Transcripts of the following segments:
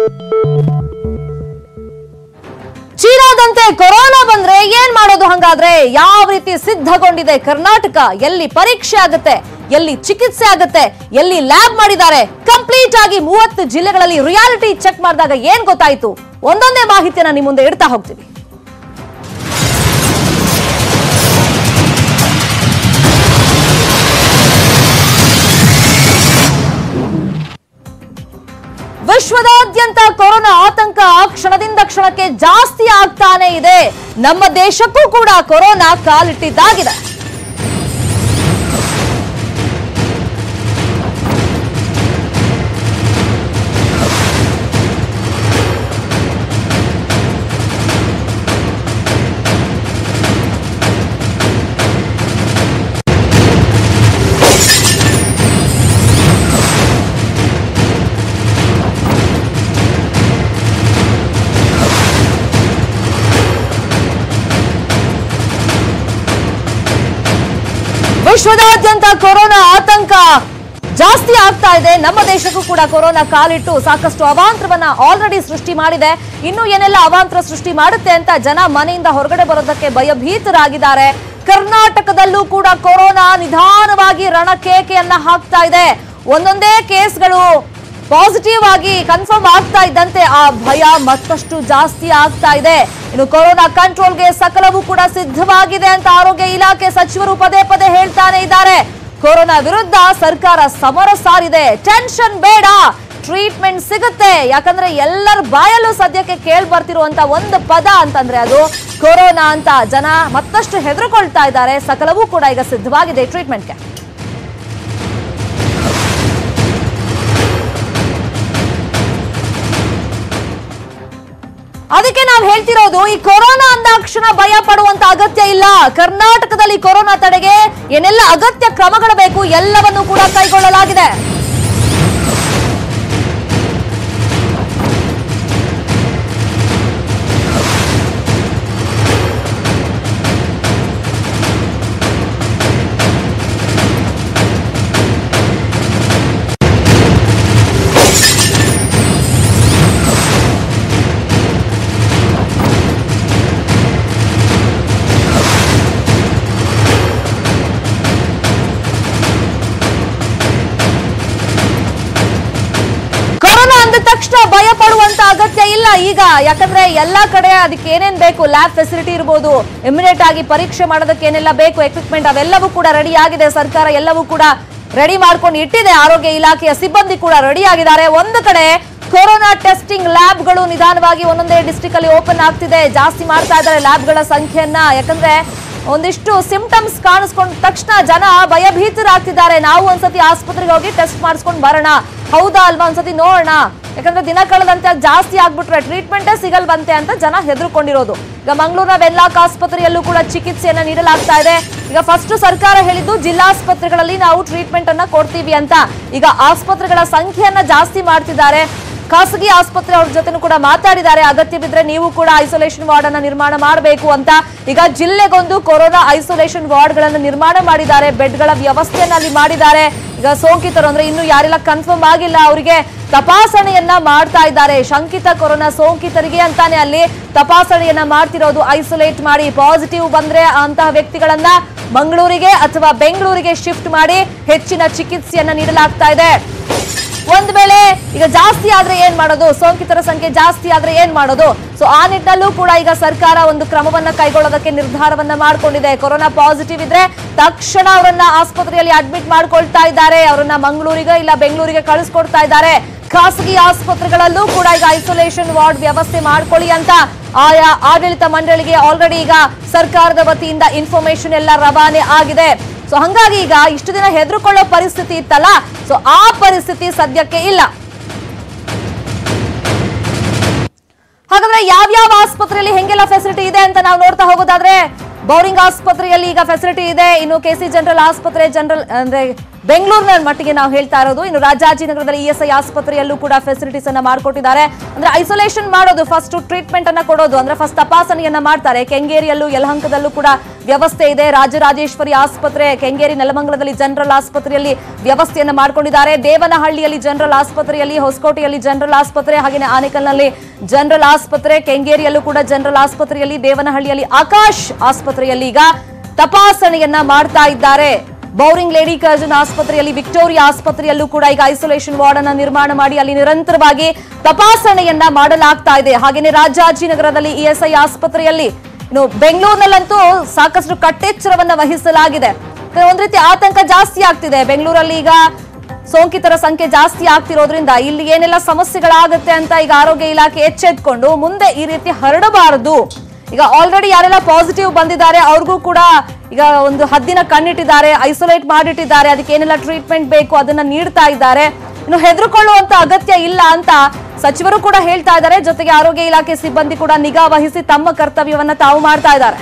ಚೀನಾದಂತೆ corona ಬಂದ್ರೆ ಏನ್ ಮಾಡೋದು ಹಂಗಾದ್ರೆ ಯಾವ ರೀತಿ ಸಿದ್ಧಗೊಂಡಿದೆ ಕರ್ನಾಟಕ ಎಲ್ಲಿ ಪರೀಕ್ಷೆ ಆಗುತ್ತೆ ಎಲ್ಲಿ ಚಿಕಿತ್ಸೆ ಆಗುತ್ತೆ ಎಲ್ಲಿ ಲ್ಯಾಬ್ ಮಾಡಿದ್ದಾರೆ ಕಂಪ್ಲೀಟ್ ಆಗಿ ಮೂವತ್ತು ಜಿಲ್ಲೆಗಳಲ್ಲಿ ರಿಯಾಲಿಟಿ ಚೆಕ್ ಮಾಡಿದಾಗ ಏನ್ ಗೊತ್ತಾಯ್ತು ಒಂದೊಂದೇ ಮಾಹಿತಿಯನ್ನ ನಿಮ್ ಮುಂದೆ ಇಡ್ತಾ ಹೋಗ್ತೀವಿ ವಿಶ್ವದಾದ್ಯಂತ ಕೊರೋನಾ ಆತಂಕ ಕ್ಷಣದಿಂದ ಕ್ಷಣಕ್ಕೆ ಜಾಸ್ತಿ ಆಗ್ತಾನೆ ಇದೆ ನಮ್ಮ ದೇಶಕ್ಕೂ ಕೂಡ ಕೊರೋನಾ ಕಾಲಿಟ್ಟಿದ್ದಾಗಿದೆ ವಿಶ್ವದಾದ್ಯಂತ ಕೊರೋನಾ ಆತಂಕ ಜಾಸ್ತಿ ಆಗ್ತಾ ಇದೆ ನಮ್ಮ ದೇಶಕ್ಕೂ ಕೂಡ ಕೊರೋನಾ ಕಾಲಿಟ್ಟು ಸಾಕಷ್ಟು ಅವಾಂತರವನ್ನ ಆಲ್ರೆಡಿ ಸೃಷ್ಟಿ ಮಾಡಿದೆ ಇನ್ನು ಏನೆಲ್ಲ ಅವಾಂತರ ಸೃಷ್ಟಿ ಮಾಡುತ್ತೆ ಅಂತ ಜನ ಮನೆಯಿಂದ ಹೊರಗಡೆ ಬರೋದಕ್ಕೆ ಭಯಭೀತರಾಗಿದ್ದಾರೆ ಕರ್ನಾಟಕದಲ್ಲೂ ಕೂಡ ಕೊರೋನಾ ನಿಧಾನವಾಗಿ ರಣಕೇಕೆಯನ್ನ ಹಾಕ್ತಾ ಇದೆ ಒಂದೊಂದೇ ಕೇಸ್ಗಳು ಪಾಸಿಟಿವ್ ಆಗಿ ಕನ್ಫರ್ಮ್ ಆಗ್ತಾ ಇದ್ದಂತೆ ಆ ಭಯ ಮತ್ತಷ್ಟು ಜಾಸ್ತಿ ಆಗ್ತಾ ಇದೆ ಇನ್ನು ಕೊರೋನಾ ಕಂಟ್ರೋಲ್ಗೆ ಸಕಲವೂ ಕೂಡ ಸಿದ್ಧವಾಗಿದೆ ಅಂತ ಆರೋಗ್ಯ ಇಲಾಖೆ ಸಚಿವರು ಪದೇ ಪದೇ ಹೇಳ್ತಾನೆ ಇದ್ದಾರೆ ಕೊರೋನಾ ವಿರುದ್ಧ ಸರ್ಕಾರ ಸಮರ ಸಾರಿದೆ ಟೆನ್ಷನ್ ಬೇಡ ಟ್ರೀಟ್ಮೆಂಟ್ ಸಿಗುತ್ತೆ ಯಾಕಂದ್ರೆ ಎಲ್ಲರ ಬಾಯಲ್ಲೂ ಸದ್ಯಕ್ಕೆ ಕೇಳಿ ಬರ್ತಿರುವಂತ ಒಂದು ಪದ ಅಂತಂದ್ರೆ ಅದು ಕೊರೋನಾ ಅಂತ ಜನ ಮತ್ತಷ್ಟು ಹೆದರ್ಕೊಳ್ತಾ ಇದ್ದಾರೆ ಸಕಲವೂ ಕೂಡ ಈಗ ಸಿದ್ಧವಾಗಿದೆ ಟ್ರೀಟ್ಮೆಂಟ್ಗೆ ಅದಕ್ಕೆ ನಾವು ಹೇಳ್ತಿರೋದು ಈ ಕೊರೋನಾ ಅಂದಾಕ್ಷಣ ಭಯ ಪಡುವಂತ ಅಗತ್ಯ ಇಲ್ಲ ಕರ್ನಾಟಕದಲ್ಲಿ ಕೊರೋನಾ ತಡೆಗೆ ಏನೆಲ್ಲ ಅಗತ್ಯ ಕ್ರಮಗಳು ಬೇಕು ಎಲ್ಲವನ್ನು ಕೂಡ ಕೈಗೊಳ್ಳಲಾಗಿದೆ ಕೊರೋನಾ ಅಂದ ತಕ್ಷಣ ಭಯ ಪಡುವಂತ ಅಗತ್ಯ ಇಲ್ಲ ಈಗ ಯಾಕಂದ್ರೆ ಎಲ್ಲಾ ಕಡೆ ಅದಕ್ಕೆ ಏನೇನ್ ಬೇಕು ಲ್ಯಾಬ್ ಫೆಸಿಲಿಟಿ ಇರ್ಬೋದು ಇಮಿಡಿಯೇಟ್ ಆಗಿ ಪರೀಕ್ಷೆ ಮಾಡೋದಕ್ಕೆ ಏನೆಲ್ಲ ಬೇಕು ಎಕ್ವಿಪ್ಮೆಂಟ್ ಅವೆಲ್ಲವೂ ಕೂಡ ರೆಡಿ ಆಗಿದೆ ಸರ್ಕಾರ ಎಲ್ಲವೂ ಕೂಡ ರೆಡಿ ಮಾಡ್ಕೊಂಡು ಇಟ್ಟಿದೆ ಆರೋಗ್ಯ ಇಲಾಖೆಯ ಸಿಬ್ಬಂದಿ ಕೂಡ ರೆಡಿ ಆಗಿದ್ದಾರೆ ಒಂದು ಕಡೆ ಕೊರೋನಾ ಟೆಸ್ಟಿಂಗ್ ಲ್ಯಾಬ್ಗಳು ನಿಧಾನವಾಗಿ ಒಂದೊಂದೇ ಡಿಸ್ಟಿಕ್ ಅಲ್ಲಿ ಓಪನ್ ಆಗ್ತಿದೆ ಜಾಸ್ತಿ ಮಾಡ್ತಾ ಇದ್ದಾರೆ ಲ್ಯಾಬ್ಗಳ ಸಂಖ್ಯೆಯನ್ನ ಯಾಕಂದ್ರೆ ಒಂದಿಷ್ಟು ಸಿಂಪ್ಟಮ್ಸ್ ಕಾಣಿಸ್ಕೊಂಡ ತಕ್ಷಣ ಜನ ಭಯಭೀತರಾಗ್ತಿದ್ದಾರೆ ನಾವು ಒಂದ್ಸತಿ ಆಸ್ಪತ್ರೆಗೆ ಹೋಗಿ ಟೆಸ್ಟ್ ಮಾಡಿಸ್ಕೊಂಡು ಬರೋಣ ಹೌದಾ ಅಲ್ವಾ ಒಂದ್ಸತಿ ನೋಡೋಣ ಯಾಕಂದ್ರೆ ದಿನ ಕಳೆದಂತೆ ಅದ್ ಜಾಸ್ತಿ ಆಗ್ಬಿಟ್ರೆ ಟ್ರೀಟ್ಮೆಂಟೇ ಸಿಗಲ್ವಂತೆ ಅಂತ ಜನ ಹೆದರ್ಕೊಂಡಿರೋದು ಈಗ ಮಂಗಳೂರಿನ ವೆನ್ಲಾಕ್ ಆಸ್ಪತ್ರೆಯಲ್ಲೂ ಕೂಡ ಚಿಕಿತ್ಸೆಯನ್ನ ನೀಡಲಾಗ್ತಾ ಇದೆ ಈಗ ಫಸ್ಟ್ ಸರ್ಕಾರ ಹೇಳಿದ್ದು ಜಿಲ್ಲಾಸ್ಪತ್ರೆಗಳಲ್ಲಿ ನಾವು ಟ್ರೀಟ್ಮೆಂಟ್ ಅನ್ನ ಕೊಡ್ತೀವಿ ಅಂತ ಈಗ ಆಸ್ಪತ್ರೆಗಳ ಸಂಖ್ಯೆಯನ್ನ ಜಾಸ್ತಿ ಮಾಡ್ತಿದ್ದಾರೆ ಖಾಸಗಿ ಆಸ್ಪತ್ರೆ ಅವ್ರ ಜೊತೆನೂ ಕೂಡ ಮಾತಾಡಿದ್ದಾರೆ ಅಗತ್ಯ ಬಿದ್ರೆ ನೀವು ಕೂಡ ಐಸೋಲೇಷನ್ ವಾರ್ಡ್ ಅನ್ನ ನಿರ್ಮಾಣ ಮಾಡಬೇಕು ಅಂತ ಈಗ ಜಿಲ್ಲೆಗೊಂದು ಕೊರೋನಾ ಐಸೋಲೇಷನ್ ವಾರ್ಡ್ ಗಳನ್ನ ನಿರ್ಮಾಣ ಮಾಡಿದ್ದಾರೆ ಬೆಡ್ಗಳ ವ್ಯವಸ್ಥೆಯನ್ನ ಅಲ್ಲಿ ಮಾಡಿದ್ದಾರೆ ಈಗ ಸೋಂಕಿತರು ಅಂದ್ರೆ ಇನ್ನು ಯಾರೆಲ್ಲ ಕನ್ಫರ್ಮ್ ಆಗಿಲ್ಲ ಅವರಿಗೆ ತಪಾಸಣೆಯನ್ನ ಮಾಡ್ತಾ ಇದ್ದಾರೆ ಶಂಕಿತ ಕೊರೋನಾ ಸೋಂಕಿತರಿಗೆ ಅಂತಾನೆ ಅಲ್ಲಿ ತಪಾಸಣೆಯನ್ನ ಮಾಡ್ತಿರೋದು ಐಸೋಲೇಟ್ ಮಾಡಿ ಪಾಸಿಟಿವ್ ಬಂದ್ರೆ ಅಂತಹ ವ್ಯಕ್ತಿಗಳನ್ನ ಮಂಗಳೂರಿಗೆ ಅಥವಾ ಬೆಂಗಳೂರಿಗೆ ಶಿಫ್ಟ್ ಮಾಡಿ ಹೆಚ್ಚಿನ ಚಿಕಿತ್ಸೆಯನ್ನ ನೀಡಲಾಗ್ತಾ ಇದೆ ಒಂದ್ ವೇಳೆ ಈಗ ಜಾಸ್ತಿ ಆದ್ರೆ ಏನ್ ಮಾಡೋದು ಸೋಂಕಿತರ ಸಂಖ್ಯೆ ಜಾಸ್ತಿ ಆದ್ರೆ ಏನ್ ಮಾಡೋದು ಸೊ ಆ ನಿಟ್ಟಿನಲ್ಲೂ ಕೂಡ ಈಗ ಸರ್ಕಾರ ಒಂದು ಕ್ರಮವನ್ನ ಕೈಗೊಳ್ಳೋದಕ್ಕೆ ನಿರ್ಧಾರವನ್ನ ಮಾಡ್ಕೊಂಡಿದೆ ಕೊರೋನಾ ಪಾಸಿಟಿವ್ ಇದ್ರೆ ತಕ್ಷಣ ಅವರನ್ನ ಆಸ್ಪತ್ರೆಯಲ್ಲಿ ಅಡ್ಮಿಟ್ ಮಾಡ್ಕೊಳ್ತಾ ಇದ್ದಾರೆ ಅವರನ್ನ ಮಂಗಳೂರಿಗೆ ಇಲ್ಲ ಬೆಂಗಳೂರಿಗೆ ಕಳಿಸ್ಕೊಡ್ತಾ ಇದ್ದಾರೆ ಖಾಸಗಿ ಆಸ್ಪತ್ರೆಗಳಲ್ಲೂ ಕೂಡ ಈಗ ಐಸೋಲೇಷನ್ ವಾರ್ಡ್ ವ್ಯವಸ್ಥೆ ಮಾಡ್ಕೊಳ್ಳಿ ಅಂತ ಆಯಾ ಆಡಳಿತ ಮಂಡಳಿಗೆ ಆಲ್ರೆಡಿ ಈಗ ಸರ್ಕಾರದ ವತಿಯಿಂದ ಇನ್ಫಾರ್ಮೇಶನ್ ಎಲ್ಲ ರವಾನೆ ಆಗಿದೆ ಸೊ ಹಂಗಾಗಿ ಈಗ ಇಷ್ಟು ದಿನ ಹೆದರ್ಕೊಳ್ಳೋ ಪರಿಸ್ಥಿತಿ ಇತ್ತಲ್ಲ ಸೊ ಆ ಪರಿಸ್ಥಿತಿ ಸದ್ಯಕ್ಕೆ ಇಲ್ಲ ಹಾಗಾದ್ರೆ ಯಾವ್ಯಾವ ಆಸ್ಪತ್ರೆಯಲ್ಲಿ ಹೆಂಗೆಲ್ಲ ಫೆಸಿಲಿಟಿ ಇದೆ ಅಂತ ನಾವು ನೋಡ್ತಾ ಹೋಗೋದಾದ್ರೆ ಬೌರಿಂಗ್ ಆಸ್ಪತ್ರೆಯಲ್ಲಿ ಈಗ ಫೆಸಿಲಿಟಿ ಇದೆ ಇನ್ನು ಕೆಸಿ ಜನರಲ್ ಆಸ್ಪತ್ರೆ ಜನರಲ್ ಅಂದ್ರೆ ಬೆಂಗಳೂರಿನ ಮಟ್ಟಿಗೆ ನಾವು ಹೇಳ್ತಾ ಇರೋದು ಇನ್ನು ರಾಜಾಜಿನಗರದಲ್ಲಿ ಇಎಸ್ಐ ಆಸ್ಪತ್ರೆಯಲ್ಲೂ ಕೂಡ ಫೆಸಿಲಿಟೀಸ್ ಅನ್ನ ಮಾಡಿಕೊಟ್ಟಿದ್ದಾರೆ ಅಂದ್ರೆ ಐಸೋಲೇಷನ್ ಮಾಡೋದು ಫಸ್ಟ್ ಟ್ರೀಟ್ಮೆಂಟ್ ಅನ್ನ ಕೊಡೋದು ಅಂದ್ರೆ ಫಸ್ಟ್ ತಪಾಸಣೆಯನ್ನ ಮಾಡ್ತಾರೆ ಕೆಂಗೇರಿಯಲ್ಲೂ ಯಲಹಂಕದಲ್ಲೂ ಕೂಡ ವ್ಯವಸ್ಥೆ ಇದೆ ರಾಜರಾಜೇಶ್ವರಿ ಆಸ್ಪತ್ರೆ ಕೆಂಗೇರಿ ನೆಲಮಂಗಲದಲ್ಲಿ ಜನರಲ್ ಆಸ್ಪತ್ರೆಯಲ್ಲಿ ವ್ಯವಸ್ಥೆಯನ್ನ ಮಾಡ್ಕೊಂಡಿದ್ದಾರೆ ದೇವನಹಳ್ಳಿಯಲ್ಲಿ ಜನರಲ್ ಆಸ್ಪತ್ರೆಯಲ್ಲಿ ಹೊಸಕೋಟೆಯಲ್ಲಿ ಜನರಲ್ ಆಸ್ಪತ್ರೆ ಹಾಗೆಯೇ ಆನೇಕಲ್ನಲ್ಲಿ ಜನರಲ್ ಆಸ್ಪತ್ರೆ ಕೆಂಗೇರಿಯಲ್ಲೂ ಕೂಡ ಜನರಲ್ ಆಸ್ಪತ್ರೆಯಲ್ಲಿ ದೇವನಹಳ್ಳಿಯಲ್ಲಿ ಆಕಾಶ್ ಆಸ್ಪತ್ರೆಯಲ್ಲಿ ಈಗ ತಪಾಸಣೆಯನ್ನ ಮಾಡ್ತಾ ಇದ್ದಾರೆ ಬೌರಿಂಗ್ ಲೇಡಿ ಕರ್ಜನ್ ಆಸ್ಪತ್ರೆಯಲ್ಲಿ ವಿಕ್ಟೋರಿಯಾ ಆಸ್ಪತ್ರೆಯಲ್ಲೂ ಕೂಡ ಈಗ ಐಸೋಲೇಷನ್ ವಾರ್ಡ್ ಅನ್ನ ನಿರ್ಮಾಣ ಮಾಡಿ ಅಲ್ಲಿ ನಿರಂತರವಾಗಿ ತಪಾಸಣೆಯನ್ನ ಮಾಡಲಾಗ್ತಾ ಇದೆ ಹಾಗೆಯೇ ರಾಜಾಜಿನಗರದಲ್ಲಿ ಇಎಸ್ಐ ಆಸ್ಪತ್ರೆಯಲ್ಲಿ ಇನ್ನು ಬೆಂಗಳೂರಿನಲ್ಲಂತೂ ಸಾಕಷ್ಟು ಕಟ್ಟೆಚ್ಚರವನ್ನ ವಹಿಸಲಾಗಿದೆ ಒಂದ್ ರೀತಿ ಆತಂಕ ಜಾಸ್ತಿ ಆಗ್ತಿದೆ ಬೆಂಗಳೂರಲ್ಲಿ ಈಗ ಸೋಂಕಿತರ ಸಂಖ್ಯೆ ಜಾಸ್ತಿ ಆಗ್ತಿರೋದ್ರಿಂದ ಇಲ್ಲಿ ಏನೆಲ್ಲ ಸಮಸ್ಯೆಗಳಾಗುತ್ತೆ ಅಂತ ಈಗ ಆರೋಗ್ಯ ಇಲಾಖೆ ಎಚ್ಚೆತ್ಕೊಂಡು ಮುಂದೆ ಈ ರೀತಿ ಹರಡಬಾರದು ಈಗ ಆಲ್ರೆಡಿ ಯಾರೆಲ್ಲ ಪಾಸಿಟಿವ್ ಬಂದಿದ್ದಾರೆ ಅವ್ರಿಗೂ ಕೂಡ ಈಗ ಒಂದು ಹದ್ದಿನ ಕಣ್ಣಿಟ್ಟಿದ್ದಾರೆ ಐಸೋಲೇಟ್ ಮಾಡಿಟ್ಟಿದ್ದಾರೆ ಅದಕ್ಕೆ ಏನೆಲ್ಲ ಟ್ರೀಟ್ಮೆಂಟ್ ಬೇಕು ಅದನ್ನ ನೀಡ್ತಾ ಇದ್ದಾರೆ ಇನ್ನು ಹೆದರ್ಕೊಳ್ಳುವಂತ ಅಗತ್ಯ ಇಲ್ಲ ಅಂತ ಸಚಿವರು ಕೂಡ ಹೇಳ್ತಾ ಇದ್ದಾರೆ ಜೊತೆಗೆ ಆರೋಗ್ಯ ಇಲಾಖೆ ಸಿಬ್ಬಂದಿ ಕೂಡ ನಿಗಾ ವಹಿಸಿ ತಮ್ಮ ಕರ್ತವ್ಯವನ್ನ ತಾವು ಮಾಡ್ತಾ ಇದ್ದಾರೆ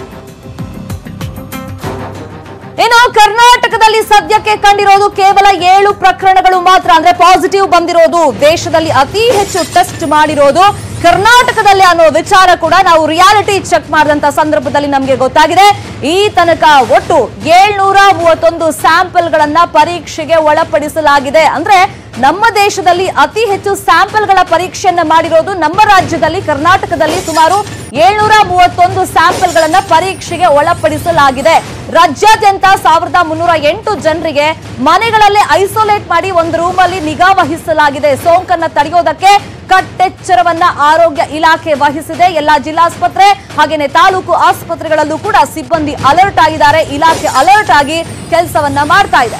ಇನ್ನು ಕರ್ನಾಟಕದಲ್ಲಿ ಸದ್ಯಕ್ಕೆ ಕಂಡಿರೋದು ಕೇವಲ ಏಳು ಪ್ರಕರಣಗಳು ಮಾತ್ರ ಅಂದ್ರೆ ಪಾಸಿಟಿವ್ ಬಂದಿರೋದು ದೇಶದಲ್ಲಿ ಅತಿ ಹೆಚ್ಚು ಟೆಸ್ಟ್ ಮಾಡಿರೋದು ಕರ್ನಾಟಕದಲ್ಲಿ ಅನ್ನೋ ವಿಚಾರ ಕೂಡ ನಾವು ರಿಯಾಲಿಟಿ ಚೆಕ್ ಮಾಡಿದಂತ ಸಂದರ್ಭದಲ್ಲಿ ನಮಗೆ ಗೊತ್ತಾಗಿದೆ ಈ ತನಕ ಒಟ್ಟು ಏಳ್ನೂರ ಮೂವತ್ತೊಂದು ಸ್ಯಾಂಪಲ್ಗಳನ್ನ ಪರೀಕ್ಷೆಗೆ ಒಳಪಡಿಸಲಾಗಿದೆ ಅಂದ್ರೆ ನಮ್ಮ ದೇಶದಲ್ಲಿ ಅತಿ ಹೆಚ್ಚು ಸ್ಯಾಂಪಲ್ಗಳ ಪರೀಕ್ಷೆಯನ್ನ ಮಾಡಿರೋದು ನಮ್ಮ ರಾಜ್ಯದಲ್ಲಿ ಕರ್ನಾಟಕದಲ್ಲಿ ಸುಮಾರು ಏಳ್ನೂರ ಮೂವತ್ತೊಂದು ಸ್ಯಾಂಪಲ್ಗಳನ್ನ ಪರೀಕ್ಷೆಗೆ ಒಳಪಡಿಸಲಾಗಿದೆ ರಾಜ್ಯಾದ್ಯಂತ ಸಾವಿರದ ಮುನ್ನೂರ ಎಂಟು ಜನರಿಗೆ ಮನೆಗಳಲ್ಲೇ ಐಸೋಲೇಟ್ ಮಾಡಿ ಒಂದು ರೂಮಲ್ಲಿ ನಿಗಾ ವಹಿಸಲಾಗಿದೆ ಸೋಂಕನ್ನ ತಡೆಯೋದಕ್ಕೆ ಕಟ್ಟೆಚ್ಚರವನ್ನ ಆರೋಗ್ಯ ಇಲಾಖೆ ವಹಿಸಿದೆ ಎಲ್ಲಾ ಜಿಲ್ಲಾಸ್ಪತ್ರೆ ಹಾಗೇನೆ ತಾಲೂಕು ಆಸ್ಪತ್ರೆಗಳಲ್ಲೂ ಕೂಡ ಸಿಬ್ಬಂದಿ ಅಲರ್ಟ್ ಆಗಿದ್ದಾರೆ ಇಲಾಖೆ ಅಲರ್ಟ್ ಆಗಿ ಕೆಲಸವನ್ನ ಮಾಡ್ತಾ ಇದೆ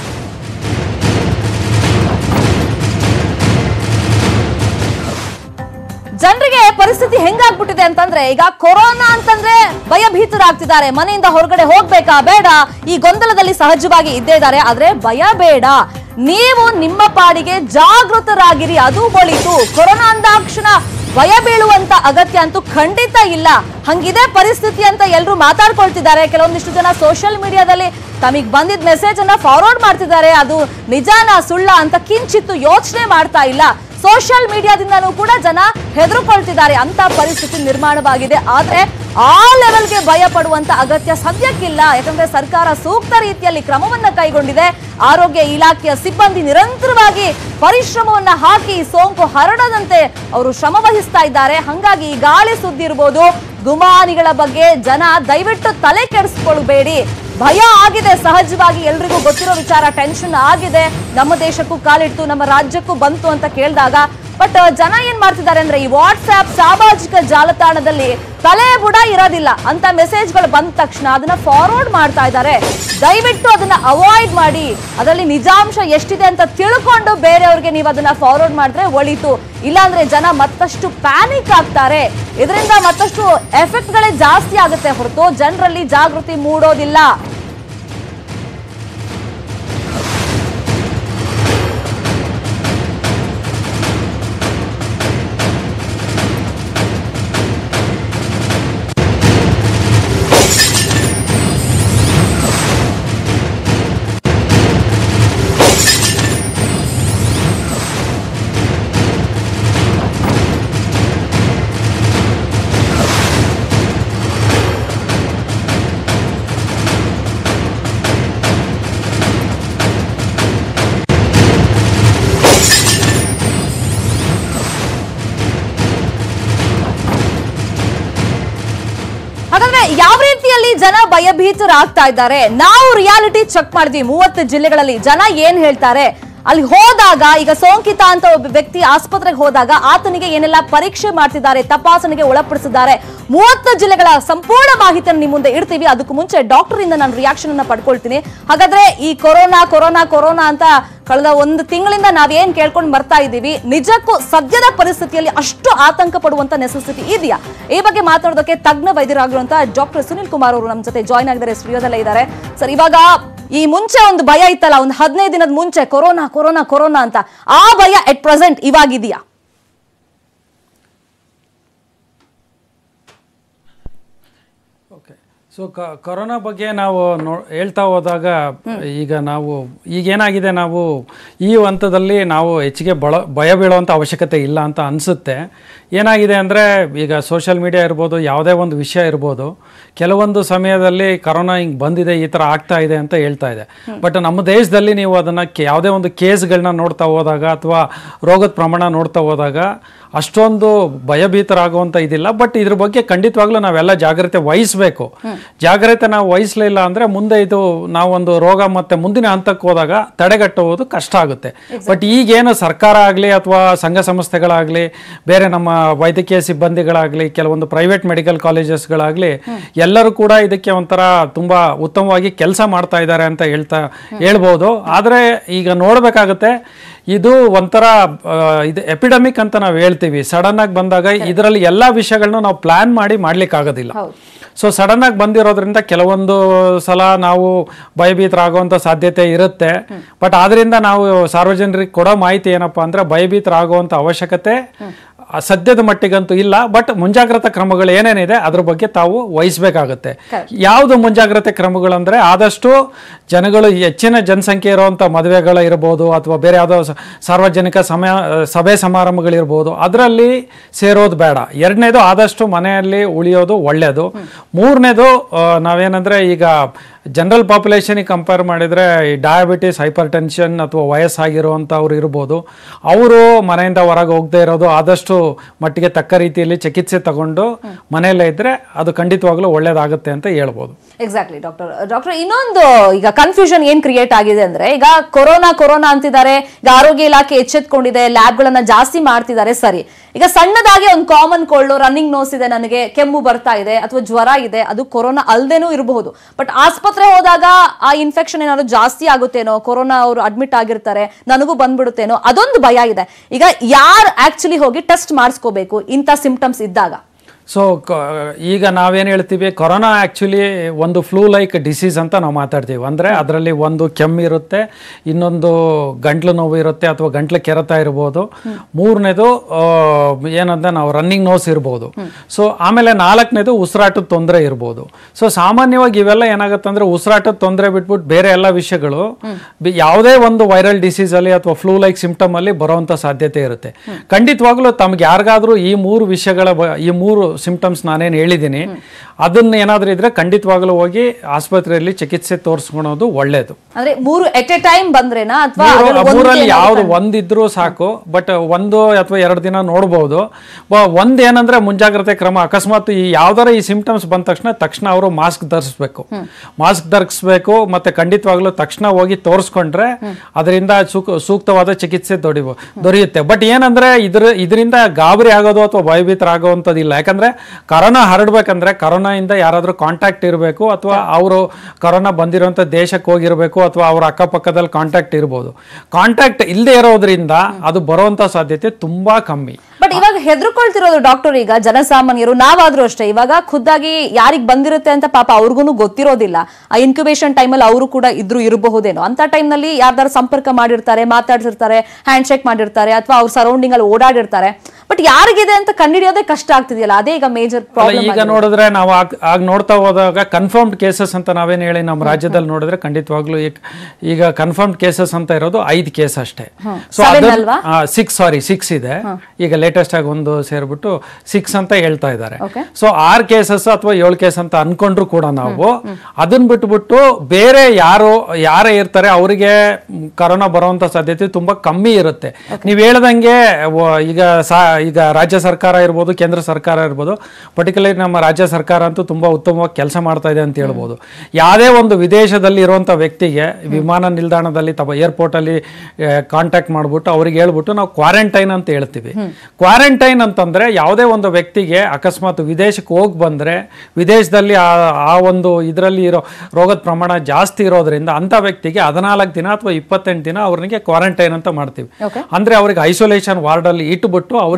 ಜನರಿಗೆ ಪರಿಸ್ಥಿತಿ ಹೆಂಗಾಗ್ಬಿಟ್ಟಿದೆ ಅಂತಂದ್ರೆ ಈಗ ಕೊರೋನಾ ಅಂತಂದ್ರೆ ಭಯಭೀತರಾಗ್ತಿದ್ದಾರೆ ಮನೆಯಿಂದ ಹೊರಗಡೆ ಹೋಗ್ಬೇಕಾ ಬೇಡ ಈ ಗೊಂದಲದಲ್ಲಿ ಸಹಜವಾಗಿ ಇದ್ದೇ ಇದ್ದಾರೆ ಆದ್ರೆ ಭಯ ಬೇಡ ನೀವು ನಿಮ್ಮ ಪಾಡಿಗೆ ಜಾಗೃತರಾಗಿರಿ ಅದು ಒಳಿತು ಕೊರೋನಾ ಅಂದಾಕ್ಷಣ ಭಯ ಬೀಳುವಂತ ಅಗತ್ಯ ಅಂತೂ ಖಂಡಿತ ಇಲ್ಲ ಹಂಗಿದೆ ಪರಿಸ್ಥಿತಿ ಅಂತ ಎಲ್ಲರೂ ಮಾತಾಡ್ಕೊಳ್ತಿದ್ದಾರೆ ಕೆಲವೊಂದಿಷ್ಟು ಜನ ಸೋಷಿಯಲ್ ಮೀಡಿಯಾದಲ್ಲಿ ತಮಗೆ ಬಂದಿದ್ದ ಮೆಸೇಜ್ ಅನ್ನ ಫಾರ್ವರ್ಡ್ ಮಾಡ್ತಿದ್ದಾರೆ ಅದು ನಿಜಾನ ಸುಳ್ಳ ಅಂತ ಕಿಂಚಿತ್ತು ಯೋಚನೆ ಮಾಡ್ತಾ ಇಲ್ಲ ಸೋಷಿಯಲ್ ಮೀಡಿಯಾದಿಂದನೂ ಕೂಡ ಜನ ಹೆದರುಕೊಳ್ತಿದ್ದಾರೆ ಅಂತ ಪರಿಸ್ಥಿತಿ ನಿರ್ಮಾಣವಾಗಿದೆ ಆದ್ರೆ ಆ ಲೆವೆಲ್ಗೆ ಭಯ ಪಡುವಂತ ಅಗತ್ಯ ಸದ್ಯಕ್ಕಿಲ್ಲ ಯಾಕಂದ್ರೆ ಸರ್ಕಾರ ಸೂಕ್ತ ರೀತಿಯಲ್ಲಿ ಕ್ರಮವನ್ನ ಕೈಗೊಂಡಿದೆ ಆರೋಗ್ಯ ಇಲಾಖೆಯ ಸಿಬ್ಬಂದಿ ನಿರಂತರವಾಗಿ ಪರಿಶ್ರಮವನ್ನ ಹಾಕಿ ಈ ಸೋಂಕು ಹರಡದಂತೆ ಅವರು ಶ್ರಮ ವಹಿಸ್ತಾ ಇದ್ದಾರೆ ಹಂಗಾಗಿ ಈ ಗಾಳಿ ಸುದ್ದಿ ಇರ್ಬೋದು ಗುಮಾನಿಗಳ ಬಗ್ಗೆ ಜನ ದಯವಿಟ್ಟು ತಲೆ ಕೆಡಿಸ್ಕೊಳ್ಬೇಡಿ ಭಯ ಆಗಿದೆ ಸಹಜವಾಗಿ ಎಲ್ರಿಗೂ ಗೊತ್ತಿರೋ ವಿಚಾರ ಟೆನ್ಷನ್ ಆಗಿದೆ ನಮ್ಮ ದೇಶಕ್ಕೂ ಕಾಲಿಟ್ಟು ನಮ್ಮ ರಾಜ್ಯಕ್ಕೂ ಬಂತು ಅಂತ ಕೇಳಿದಾಗ ಬಟ್ ಜನ ಏನ್ ಮಾಡ್ತಿದ್ದಾರೆ ಅಂದ್ರೆ ಈ ವಾಟ್ಸ್ಆಪ್ ಸಾಮಾಜಿಕ ಜಾಲತಾಣದಲ್ಲಿ ತಲೆ ಬುಡ ಇರೋದಿಲ್ಲ ಅಂತ ಮೆಸೇಜ್ಗಳು ಬಂದ ತಕ್ಷಣ ಅದನ್ನ ಫಾರ್ವರ್ಡ್ ಮಾಡ್ತಾ ಇದ್ದಾರೆ ದಯವಿಟ್ಟು ಅದನ್ನ ಅವಾಯ್ಡ್ ಮಾಡಿ ಅದರಲ್ಲಿ ನಿಜಾಂಶ ಎಷ್ಟಿದೆ ಅಂತ ತಿಳ್ಕೊಂಡು ಬೇರೆಯವ್ರಿಗೆ ನೀವು ಅದನ್ನ ಫಾರ್ವರ್ಡ್ ಮಾಡಿದ್ರೆ ಒಳಿತು ಇಲ್ಲಾಂದ್ರೆ ಜನ ಮತ್ತಷ್ಟು ಪ್ಯಾನಿಕ್ ಆಗ್ತಾರೆ ಇದರಿಂದ ಮತ್ತಷ್ಟು ಎಫೆಕ್ಟ್ಗಳೇ ಜಾಸ್ತಿ ಆಗುತ್ತೆ ಹೊರತು ಜನರಲ್ಲಿ ಜಾಗೃತಿ ಮೂಡೋದಿಲ್ಲ ಹಾಗಾದ್ರೆ ಯಾವ ರೀತಿಯಲ್ಲಿ ಜನ ಭಯಭೀತರಾಗ್ತಾ ಇದ್ದಾರೆ ನಾವು ರಿಯಾಲಿಟಿ ಚೆಕ್ ಮಾಡಿದ್ವಿ ಮೂವತ್ತು ಜಿಲ್ಲೆಗಳಲ್ಲಿ ಜನ ಏನ್ ಹೇಳ್ತಾರೆ ಅಲ್ಲಿ ಹೋದಾಗ ಈಗ ಸೋಂಕಿತ ಅಂತ ಒಬ್ಬ ವ್ಯಕ್ತಿ ಆಸ್ಪತ್ರೆಗೆ ಹೋದಾಗ ಆತನಿಗೆ ಏನೆಲ್ಲ ಪರೀಕ್ಷೆ ಮಾಡ್ತಿದ್ದಾರೆ ತಪಾಸಣೆಗೆ ಒಳಪಡಿಸಿದ್ದಾರೆ ಮೂವತ್ತು ಜಿಲ್ಲೆಗಳ ಸಂಪೂರ್ಣ ಮಾಹಿತಿಯನ್ನು ನಿಮ್ಮ ಮುಂದೆ ಇಡ್ತೀವಿ ಅದಕ್ಕೂ ಮುಂಚೆ ಡಾಕ್ಟರ್ ಇಂದ ನಾನು ರಿಯಾಕ್ಷನ್ ಅನ್ನ ಪಡ್ಕೊಳ್ತೀನಿ ಹಾಗಾದ್ರೆ ಈ ಕೊರೋನಾ ಕೊರೋನಾ ಕೊರೋನಾ ಅಂತ ಕಳೆದ ಒಂದು ತಿಂಗಳಿಂದ ನಾವೇನ್ ಕೇಳ್ಕೊಂಡು ಬರ್ತಾ ಇದ್ದೀವಿ ನಿಜಕ್ಕೂ ಸದ್ಯದ ಪರಿಸ್ಥಿತಿಯಲ್ಲಿ ಅಷ್ಟು ಆತಂಕ ಪಡುವಂತ ನೆಸೆಸಿಟಿ ಇದೆಯಾ ಈ ಬಗ್ಗೆ ಮಾತಾಡೋದಕ್ಕೆ ತಜ್ಞ ವೈದ್ಯರಾಗಿರುವಂತಹ ಡಾಕ್ಟರ್ ಸುನಿಲ್ ಕುಮಾರ್ ಅವರು ನಮ್ಮ ಜೊತೆ ಜಾಯ್ನ್ ಆಗಿದ್ದಾರೆ ಸ್ಟುಡಿಯೋದಲ್ಲೇ ಇದ್ದಾರೆ ಸರ್ ಇವಾಗ ಈ ಮುಂಚೆ ಒಂದು ಭಯ ಇತ್ತಲ್ಲ ಒಂದು ಹದಿನೈದು ದಿನದ ಮುಂಚೆ ಕೊರೋನಾ ಕೊರೋನಾ ಕೊರೋನಾ ಅಂತ ಆ ಭಯ ಎಟ್ ಪ್ರೆಸೆಂಟ್ ಇವಾಗಿದೆಯಾ ಓಕೆ ಸೊ ಕೊರೋನಾ ಬಗ್ಗೆ ನಾವು ನೋ ಹೇಳ್ತಾ ಹೋದಾಗ ಈಗ ನಾವು ಈಗೇನಾಗಿದೆ ನಾವು ಈ ಹಂತದಲ್ಲಿ ನಾವು ಹೆಚ್ಚಿಗೆ ಬಳ ಭಯ ಬೀಳುವಂಥ ಅವಶ್ಯಕತೆ ಇಲ್ಲ ಅಂತ ಅನಿಸುತ್ತೆ ಏನಾಗಿದೆ ಅಂದರೆ ಈಗ ಸೋಷಿಯಲ್ ಮೀಡಿಯಾ ಇರ್ಬೋದು ಯಾವುದೇ ಒಂದು ವಿಷಯ ಇರ್ಬೋದು ಕೆಲವೊಂದು ಸಮಯದಲ್ಲಿ ಕರೋನಾ ಹಿಂಗೆ ಬಂದಿದೆ ಈ ಥರ ಆಗ್ತಾ ಇದೆ ಅಂತ ಹೇಳ್ತಾ ಇದೆ ಬಟ್ ನಮ್ಮ ದೇಶದಲ್ಲಿ ನೀವು ಅದನ್ನು ಯಾವುದೇ ಒಂದು ಕೇಸ್ಗಳನ್ನ ನೋಡ್ತಾ ಹೋದಾಗ ಅಥವಾ ರೋಗದ ಪ್ರಮಾಣ ನೋಡ್ತಾ ಹೋದಾಗ ಅಷ್ಟೊಂದು ಭಯಭೀತರಾಗುವಂಥ ಇದಿಲ್ಲ ಬಟ್ ಇದ್ರ ಬಗ್ಗೆ ಖಂಡಿತವಾಗ್ಲೂ ನಾವೆಲ್ಲ ಜಾಗ್ರತೆ ವಹಿಸಬೇಕು ಜಾಗ್ರತೆ ನಾವು ವಹಿಸಲಿಲ್ಲ ಅಂದರೆ ಮುಂದೆ ಇದು ನಾವೊಂದು ರೋಗ ಮತ್ತೆ ಮುಂದಿನ ಹಂತಕ್ಕೆ ಹೋದಾಗ ತಡೆಗಟ್ಟುವುದು ಕಷ್ಟ ಆಗುತ್ತೆ ಬಟ್ ಈಗೇನು ಸರ್ಕಾರ ಆಗಲಿ ಅಥವಾ ಸಂಘ ಸಂಸ್ಥೆಗಳಾಗಲಿ ಬೇರೆ ನಮ್ಮ ವೈದ್ಯಕೀಯ ಸಿಬ್ಬಂದಿಗಳಾಗಲಿ ಕೆಲವೊಂದು ಪ್ರೈವೇಟ್ ಮೆಡಿಕಲ್ ಕಾಲೇಜಸ್ಗಳಾಗಲಿ ಎಲ್ಲರೂ ಕೂಡ ಇದಕ್ಕೆ ಒಂಥರ ತುಂಬಾ ಉತ್ತಮವಾಗಿ ಕೆಲಸ ಮಾಡ್ತಾ ಇದ್ದಾರೆ ಅಂತ ಹೇಳ್ತಾ ಹೇಳ್ಬೋದು ಆದರೆ ಈಗ ನೋಡಬೇಕಾಗುತ್ತೆ ಇದು ಒಂಥರ ಆ, ಇದು ಎಪಿಡಮಿಕ್ ಅಂತ ನಾವು ಹೇಳ್ತೀವಿ ಸಡನ್ ಆಗಿ ಬಂದಾಗ ಇದರಲ್ಲಿ ಎಲ್ಲ ವಿಷಯಗಳನ್ನ ನಾವು ಪ್ಲಾನ್ ಮಾಡಿ ಮಾಡ್ಲಿಕ್ಕೆ ಆಗೋದಿಲ್ಲ ಸೊ ಸಡನ್ ಆಗಿ ಬಂದಿರೋದ್ರಿಂದ ಕೆಲವೊಂದು ಸಲ ನಾವು ಭಯಭೀತರಾಗುವಂಥ ಸಾಧ್ಯತೆ ಇರುತ್ತೆ ಬಟ್ ಆದ್ರಿಂದ ನಾವು ಸಾರ್ವಜನಿಕರಿಗೆ ಕೊಡೋ ಮಾಹಿತಿ ಏನಪ್ಪಾ ಅಂದ್ರೆ ಭಯಭೀತರಾಗುವಂಥ ಅವಶ್ಯಕತೆ ಆ, ಸದ್ಯದ ಮಟ್ಟಿಗಂತೂ ಇಲ್ಲ ಬಟ್ ಮುಂಜಾಗ್ರತಾ ಕ್ರಮಗಳು ಏನೇನಿದೆ ಅದ್ರ ಬಗ್ಗೆ ತಾವು ವಹಿಸಬೇಕಾಗುತ್ತೆ ಯಾವುದು ಮುಂಜಾಗ್ರತೆ ಕ್ರಮಗಳಂದ್ರೆ ಆದಷ್ಟು ಜನಗಳು ಹೆಚ್ಚಿನ ಜನಸಂಖ್ಯೆ ಇರುವಂಥ ಮದುವೆಗಳು ಇರ್ಬೋದು ಅಥವಾ ಬೇರೆ ಯಾವುದೋ ಸ- ಸಾರ್ವಜನಿಕ ಸಮಯ ಸಭೆ ಸಮಾರಂಭಗಳಿರ್ಬೋದು ಅದರಲ್ಲಿ ಸೇರೋದು ಬೇಡ ಎರಡನೇದು ಆದಷ್ಟು ಮನೆಯಲ್ಲಿ ಉಳಿಯೋದು ಒಳ್ಳೆಯದು ಮೂರನೇದು ನಾವೇನಂದ್ರೆ ಈಗ ಜನರಲ್ ಪಾಪ್ಯುಲೇಷನಿಗೆ ಕಂಪೇರ್ ಮಾಡಿದರೆ ಈ ಡಯಾಬಿಟಿಸ್ ಹೈಪರ್ ಟೆನ್ಷನ್ ಅಥವಾ ವಯಸ್ಸಾಗಿರುವಂಥವ್ರು ಇರ್ಬೋದು ಅವರು ಮನೆಯಿಂದ ಹೊರಗೆ ಹೋಗದೆ ಇರೋದು ಆದಷ್ಟು ಮಟ್ಟಿಗೆ ತಕ್ಕ ರೀತಿಯಲ್ಲಿ ಚಿಕಿತ್ಸೆ ತಗೊಂಡು ಮನೆಯಲ್ಲೇ ಇದ್ರೆ ಅದು ಖಂಡಿತವಾಗ್ಲೂ ಒಳ್ಳೇದಾಗುತ್ತೆ ಅಂತ ಹೇಳ್ಬೋದು ಎಕ್ಸಾಕ್ಟ್ಲಿ ಡಾಕ್ಟರ್ ಡಾಕ್ಟರ್ ಇನ್ನೊಂದು ಈಗ ಕನ್ಫ್ಯೂಷನ್ ಏನ್ ಕ್ರಿಯೇಟ್ ಆಗಿದೆ ಅಂದ್ರೆ ಈಗ ಕೊರೋನಾ ಕೊರೋನಾ ಅಂತಿದ್ದಾರೆ ಈಗ ಆರೋಗ್ಯ ಇಲಾಖೆ ಎಚ್ಚೆತ್ಕೊಂಡಿದೆ ಲ್ಯಾಬ್ ಗಳನ್ನ ಜಾಸ್ತಿ ಮಾಡ್ತಿದ್ದಾರೆ ಸರಿ ಈಗ ಸಣ್ಣದಾಗಿ ಒಂದು ಕಾಮನ್ ಕೊಳ್ಳು ರನ್ನಿಂಗ್ ನೋಸ್ ಇದೆ ನನಗೆ ಕೆಮ್ಮು ಬರ್ತಾ ಇದೆ ಅಥವಾ ಜ್ವರ ಇದೆ ಅದು ಕೊರೋನಾ ಅಲ್ದೇನೂ ಇರಬಹುದು ಬಟ್ ಆಸ್ಪತ್ರೆ ಹೋದಾಗ ಆ ಇನ್ಫೆಕ್ಷನ್ ಏನಾದ್ರು ಜಾಸ್ತಿ ಆಗುತ್ತೇನೋ ಕೊರೋನಾ ಅವರು ಅಡ್ಮಿಟ್ ಆಗಿರ್ತಾರೆ ನನಗೂ ಬಂದ್ಬಿಡುತ್ತೇನೋ ಅದೊಂದು ಭಯ ಇದೆ ಈಗ ಯಾರು ಆಕ್ಚುಲಿ ಹೋಗಿ ಟೆಸ್ಟ್ ಮಾಡಿಸ್ಕೋಬೇಕು ಇಂಥ ಸಿಂಪ್ಟಮ್ಸ್ ಇದ್ದಾಗ ಸೊ ಈಗ ನಾವೇನು ಹೇಳ್ತೀವಿ ಕೊರೋನಾ ಆ್ಯಕ್ಚುಲಿ ಒಂದು ಫ್ಲೂ ಲೈಕ್ ಡಿಸೀಸ್ ಅಂತ ನಾವು ಮಾತಾಡ್ತೀವಿ ಅಂದರೆ ಅದರಲ್ಲಿ ಒಂದು ಕೆಮ್ಮು ಇರುತ್ತೆ ಇನ್ನೊಂದು ಗಂಟ್ಲು ನೋವು ಇರುತ್ತೆ ಅಥವಾ ಗಂಟ್ಲು ಕೆರೆತ ಇರ್ಬೋದು ಮೂರನೇದು ಏನಂದ್ರೆ ನಾವು ರನ್ನಿಂಗ್ ನೋಸ್ ಇರ್ಬೋದು ಸೊ ಆಮೇಲೆ ನಾಲ್ಕನೇದು ಉಸಿರಾಟದ ತೊಂದರೆ ಇರ್ಬೋದು ಸೊ ಸಾಮಾನ್ಯವಾಗಿ ಇವೆಲ್ಲ ಏನಾಗುತ್ತೆ ಅಂದ್ರೆ ಉಸಿರಾಟದ ತೊಂದರೆ ಬಿಟ್ಬಿಟ್ಟು ಬೇರೆ ಎಲ್ಲ ವಿಷಯಗಳು ಬಿ- ಯಾವುದೇ ಒಂದು ವೈರಲ್ ಡಿಸೀಸ್ ಅಲ್ಲಿ ಅಥವಾ ಫ್ಲೂ ಲೈಕ್ ಸಿಂಪ್ಟಮ್ ಅಲ್ಲಿ ಬರುವಂತ ಸಾಧ್ಯತೆ ಇರುತ್ತೆ ಖಂಡಿತವಾಗ್ಲೂ ತಮ್ಗೆ ಯಾರಿಗಾದ್ರೂ ಈ ಮೂರು ವಿಷಯಗಳ ಬ- ಈ ಮೂರು ಸಿಂಪ್ಟಮ್ಸ್ ನಾನೇನು ಹೇಳಿದ್ದೀನಿ ಅದನ್ನ ಏನಾದ್ರೂ ಇದ್ರೆ ಖಂಡಿತವಾಗ್ಲೂ ಹೋಗಿ ಆಸ್ಪತ್ರೆಯಲ್ಲಿ ಚಿಕಿತ್ಸೆ ತೋರಿಸ್ಕೊಳೋದು ಒಳ್ಳೇದು ಅಂದ್ರೆ ಮೂರು ಎಟ್ ಎ ಟೈಮ್ ಬಂದ್ರೇನಾ ಅಥವಾ ಮೂರು- ಮೂರಲ್ಲಿ ಯಾವ್ದು ಒಂದಿದ್ರು ಸಾಕು ಬಟ್ ಒಂದು ಅಥವಾ ಎರಡು ದಿನ ನೋಡ್ಬೋದು ಬ- ಒಂದ್ ಏನಂದ್ರೆ ಮುಂಜಾಗ್ರತೆ ಕ್ರಮ ಅಕಸ್ಮಾತ್ ಈ ಯಾವ್ದಾರ ಈ ಸಿಂಪ್ಟಮ್ಸ್ ಬಂದ ತಕ್ಷಣ ತಕ್ಷಣ ಅವರು ಮಾಸ್ಕ್ ಧರಿಸ್ಬೇಕು ಮಾಸ್ಕ್ ಧರಿಸ್ಬೇಕು ಮತ್ತೆ ಖಂಡಿತವಾಗ್ಲೂ ತಕ್ಷಣ ಹೋಗಿ ತೋರಿಸ್ಕೊಂಡ್ರೆ ಅದರಿಂದ ಸೂಕ್- ಸೂಕ್ತವಾದ ಚಿಕಿತ್ಸೆ ದೊಡಿಬ ದೊರೆಯುತ್ತೆ ಬಟ್ ಏನಂದ್ರೆ ಇದ್ರ ಇದರಿಂದ ಗಾಬರಿ ಆಗೋದು ಅಥವಾ ಭಯಭೀತರಾಗುವಂಥದ್ದಿಲ್ಲ ಯಾಕಂದ್ರೆ ಕರೋನಾ ಹರಡ್ಬೇಕಂದ್ರೆ ಕರೋನಾಯಿಂದ ಯಾರಾದ್ರೂ ಕಾಂಟ್ಯಾಕ್ಟ್ ಇರಬೇಕು ಅಥವಾ ಅವರು ಕರೋನಾ ಬಂದಿರುವಂಥ ದೇಶಕ್ಕೆ ಹೋಗಿರ್ಬೇಕು ಅಥವಾ ಅವ್ರ ಅಕ್ಕಪಕ್ಕದಲ್ಲಿ ಕಾಂಟ್ಯಾಕ್ಟ್ ಇರ್ಬೋದು ಕಾಂಟ್ಯಾಕ್ಟ್ ಇಲ್ಲದೆ ಇರೋದ್ರಿಂದ ಅದು ಬರುವಂತ ಸಾಧ್ಯತೆ ತುಂಬಾ ಕಮ್ಮಿ ಬಟ್ ಇವಾಗ ಹೆದರ್ಕೊಳ್ತಿರೋದು ಡಾಕ್ಟರ್ ಈಗ ಜನಸಾಮಾನ್ಯರು ನಾವಾದ್ರೂ ಅಷ್ಟೇ ಇವಾಗ ಖುದ್ದಾಗಿ ಯಾರಿಗ್ ಬಂದಿರುತ್ತೆ ಅಂತ ಪಾಪ ಅವ್ರಿಗೂ ಗೊತ್ತಿರೋದಿಲ್ಲ ಆ ಇನ್ಕ್ಯುಬೇಷನ್ ಟೈಮಲ್ಲಿ ಅವರು ಕೂಡ ಇದ್ರು ಇರಬಹುದೇನೋ ಅಂತ time ನಲ್ಲಿ ಯಾರ್ದಾರು ಸಂಪರ್ಕ ಮಾಡಿರ್ತಾರೆ ಮಾತಾಡ್ತಿರ್ತಾರೆ ಹ್ಯಾಂಡ್ ಶೇಕ್ ಮಾಡಿರ್ತಾರೆ ಅಥವಾ ಅವ್ರ ಸರೌಂಡಿಂಗ್ ಅಲ್ಲಿ ಓಡಾಡಿರ್ತಾರೆ ಬಟ್ ಯಾರಿಗಿದೆ ಅಂತ ಕಂಡಿಡಿಯೋದೇ ಕಷ್ಟ ಆಗ್ತಿದೆಯಲ್ಲ ಅದೇ ಈಗ ಮೇಜರ್ ಅಲ್ಲ, ಪ್ರಾಬ್ಲಮ್ ಈಗ ನೋಡಿದ್ರೆ ನಾವು ಆಗ ಆಗ ನೋಡ್ತಾ ಹೋದಾಗ ಕನ್ಫರ್ಮ್ಡ್ ಕೇಸಸ್ ಅಂತ ನಾವೇನು ಹೇಳಿ ನಮ್ಮ ರಾಜ್ಯದಲ್ಲಿ ನೋಡಿದ್ರೆ ಖಂಡಿತವಾಗ್ಲೂ ಈಗ- ಈಗ ಕನ್ಫರ್ಮ್ಡ್ ಕೇಸಸ್ ಅಂತ ಇರೋದು ಐದು ಕೇಸ್ ಅಷ್ಟೇ ಸೊ Seven ಅಲ್ವಾ? ಸಿಕ್ಸ್ ಸಾರಿ ಸಿಕ್ಸ್ ಇದೆ ಈಗ ಲೇಟೆಸ್ಟ್ ಆಗಿ ಒಂದು ಸೇರ್ಬಿಟ್ಟು ಸಿಕ್ಸ್ ಅಂತ ಹೇಳ್ತಾ ಇದ್ದಾರೆ Okay. ಸೊ ಆರ್ ಕೇಸಸ್ ಅಥವಾ ಏಳು ಕೇಸ್ ಅಂತ ಅನ್ಕೊಂಡ್ರು ಕೂಡ ನಾವು ಅದನ್ನ ಬಿಟ್ಬಿಟ್ಟು ಬೇರೆ ಯಾರು ಯಾರೇ ಇರ್ತಾರೆ ಅವರಿಗೆ ಕರೋನಾ ಬರುವಂತ ಸಾಧ್ಯತೆ ತುಂಬಾ ಕಮ್ಮಿ ಇರುತ್ತೆ ನೀವು ಹೇಳ್ದಂಗೆ ವ- ಈಗ ಸಾ ಈಗ ರಾಜ್ಯ ಸರ್ಕಾರ ಇರ್ಬೋದು ಕೇಂದ್ರ ಸರ್ಕಾರ ಇರ್ಬೋದು ಪರ್ಟಿಕ್ಯುಲರ್ಲಿ ನಮ್ಮ ರಾಜ್ಯ ಸರ್ಕಾರ ಅಂತೂ ತುಂಬಾ ಉತ್ತಮವಾಗಿ ಕೆಲಸ ಮಾಡ್ತಾ ಇದೆ ಅಂತ ಹೇಳ್ಬೋದು ಯಾವುದೇ ಒಂದು ವಿದೇಶದಲ್ಲಿ ಇರುವಂತ ವ್ಯಕ್ತಿಗೆ ವಿಮಾನ ನಿಲ್ದಾಣದಲ್ಲಿ ತಮ್ಮ ಏರ್ಪೋರ್ಟ್ ಅಲ್ಲಿ ಕಾಂಟ್ಯಾಕ್ಟ್ ಮಾಡ್ಬಿಟ್ಟು ಅವ್ರಿಗೆ ಹೇಳ್ಬಿಟ್ಟು ನಾವು ಕ್ವಾರಂಟೈನ್ ಅಂತ ಹೇಳ್ತೀವಿ ಕ್ವಾರಂಟೈನ್ ಅಂತಂದ್ರೆ ಯಾವುದೇ ಒಂದು ವ್ಯಕ್ತಿಗೆ ಅಕಸ್ಮಾತ್ ವಿದೇಶಕ್ಕೆ ಹೋಗಿ ಬಂದ್ರೆ ವಿದೇಶದಲ್ಲಿ ಆ ಆ ಒಂದು ಇದರಲ್ಲಿ ಇರೋ ರೋಗದ ಪ್ರಮಾಣ ಜಾಸ್ತಿ ಇರೋದ್ರಿಂದ ಅಂತ ವ್ಯಕ್ತಿಗೆ ಹದಿನಾಲ್ಕು ದಿನ ಅಥವಾ ಇಪ್ಪತ್ತೆಂಟು ದಿನ ಅವ್ರಿಗೆ ಕ್ವಾರಂಟೈನ್ ಅಂತ ಮಾಡ್ತೀವಿ Okay. ಅಂದ್ರೆ ಅವ್ರಿಗೆ ಐಸೋಲೇಷನ್ ವಾರ್ಡ್ ಅಲ್ಲಿ ಇಟ್ಬಿಟ್ಟು ಅವ್ರಿಗೆ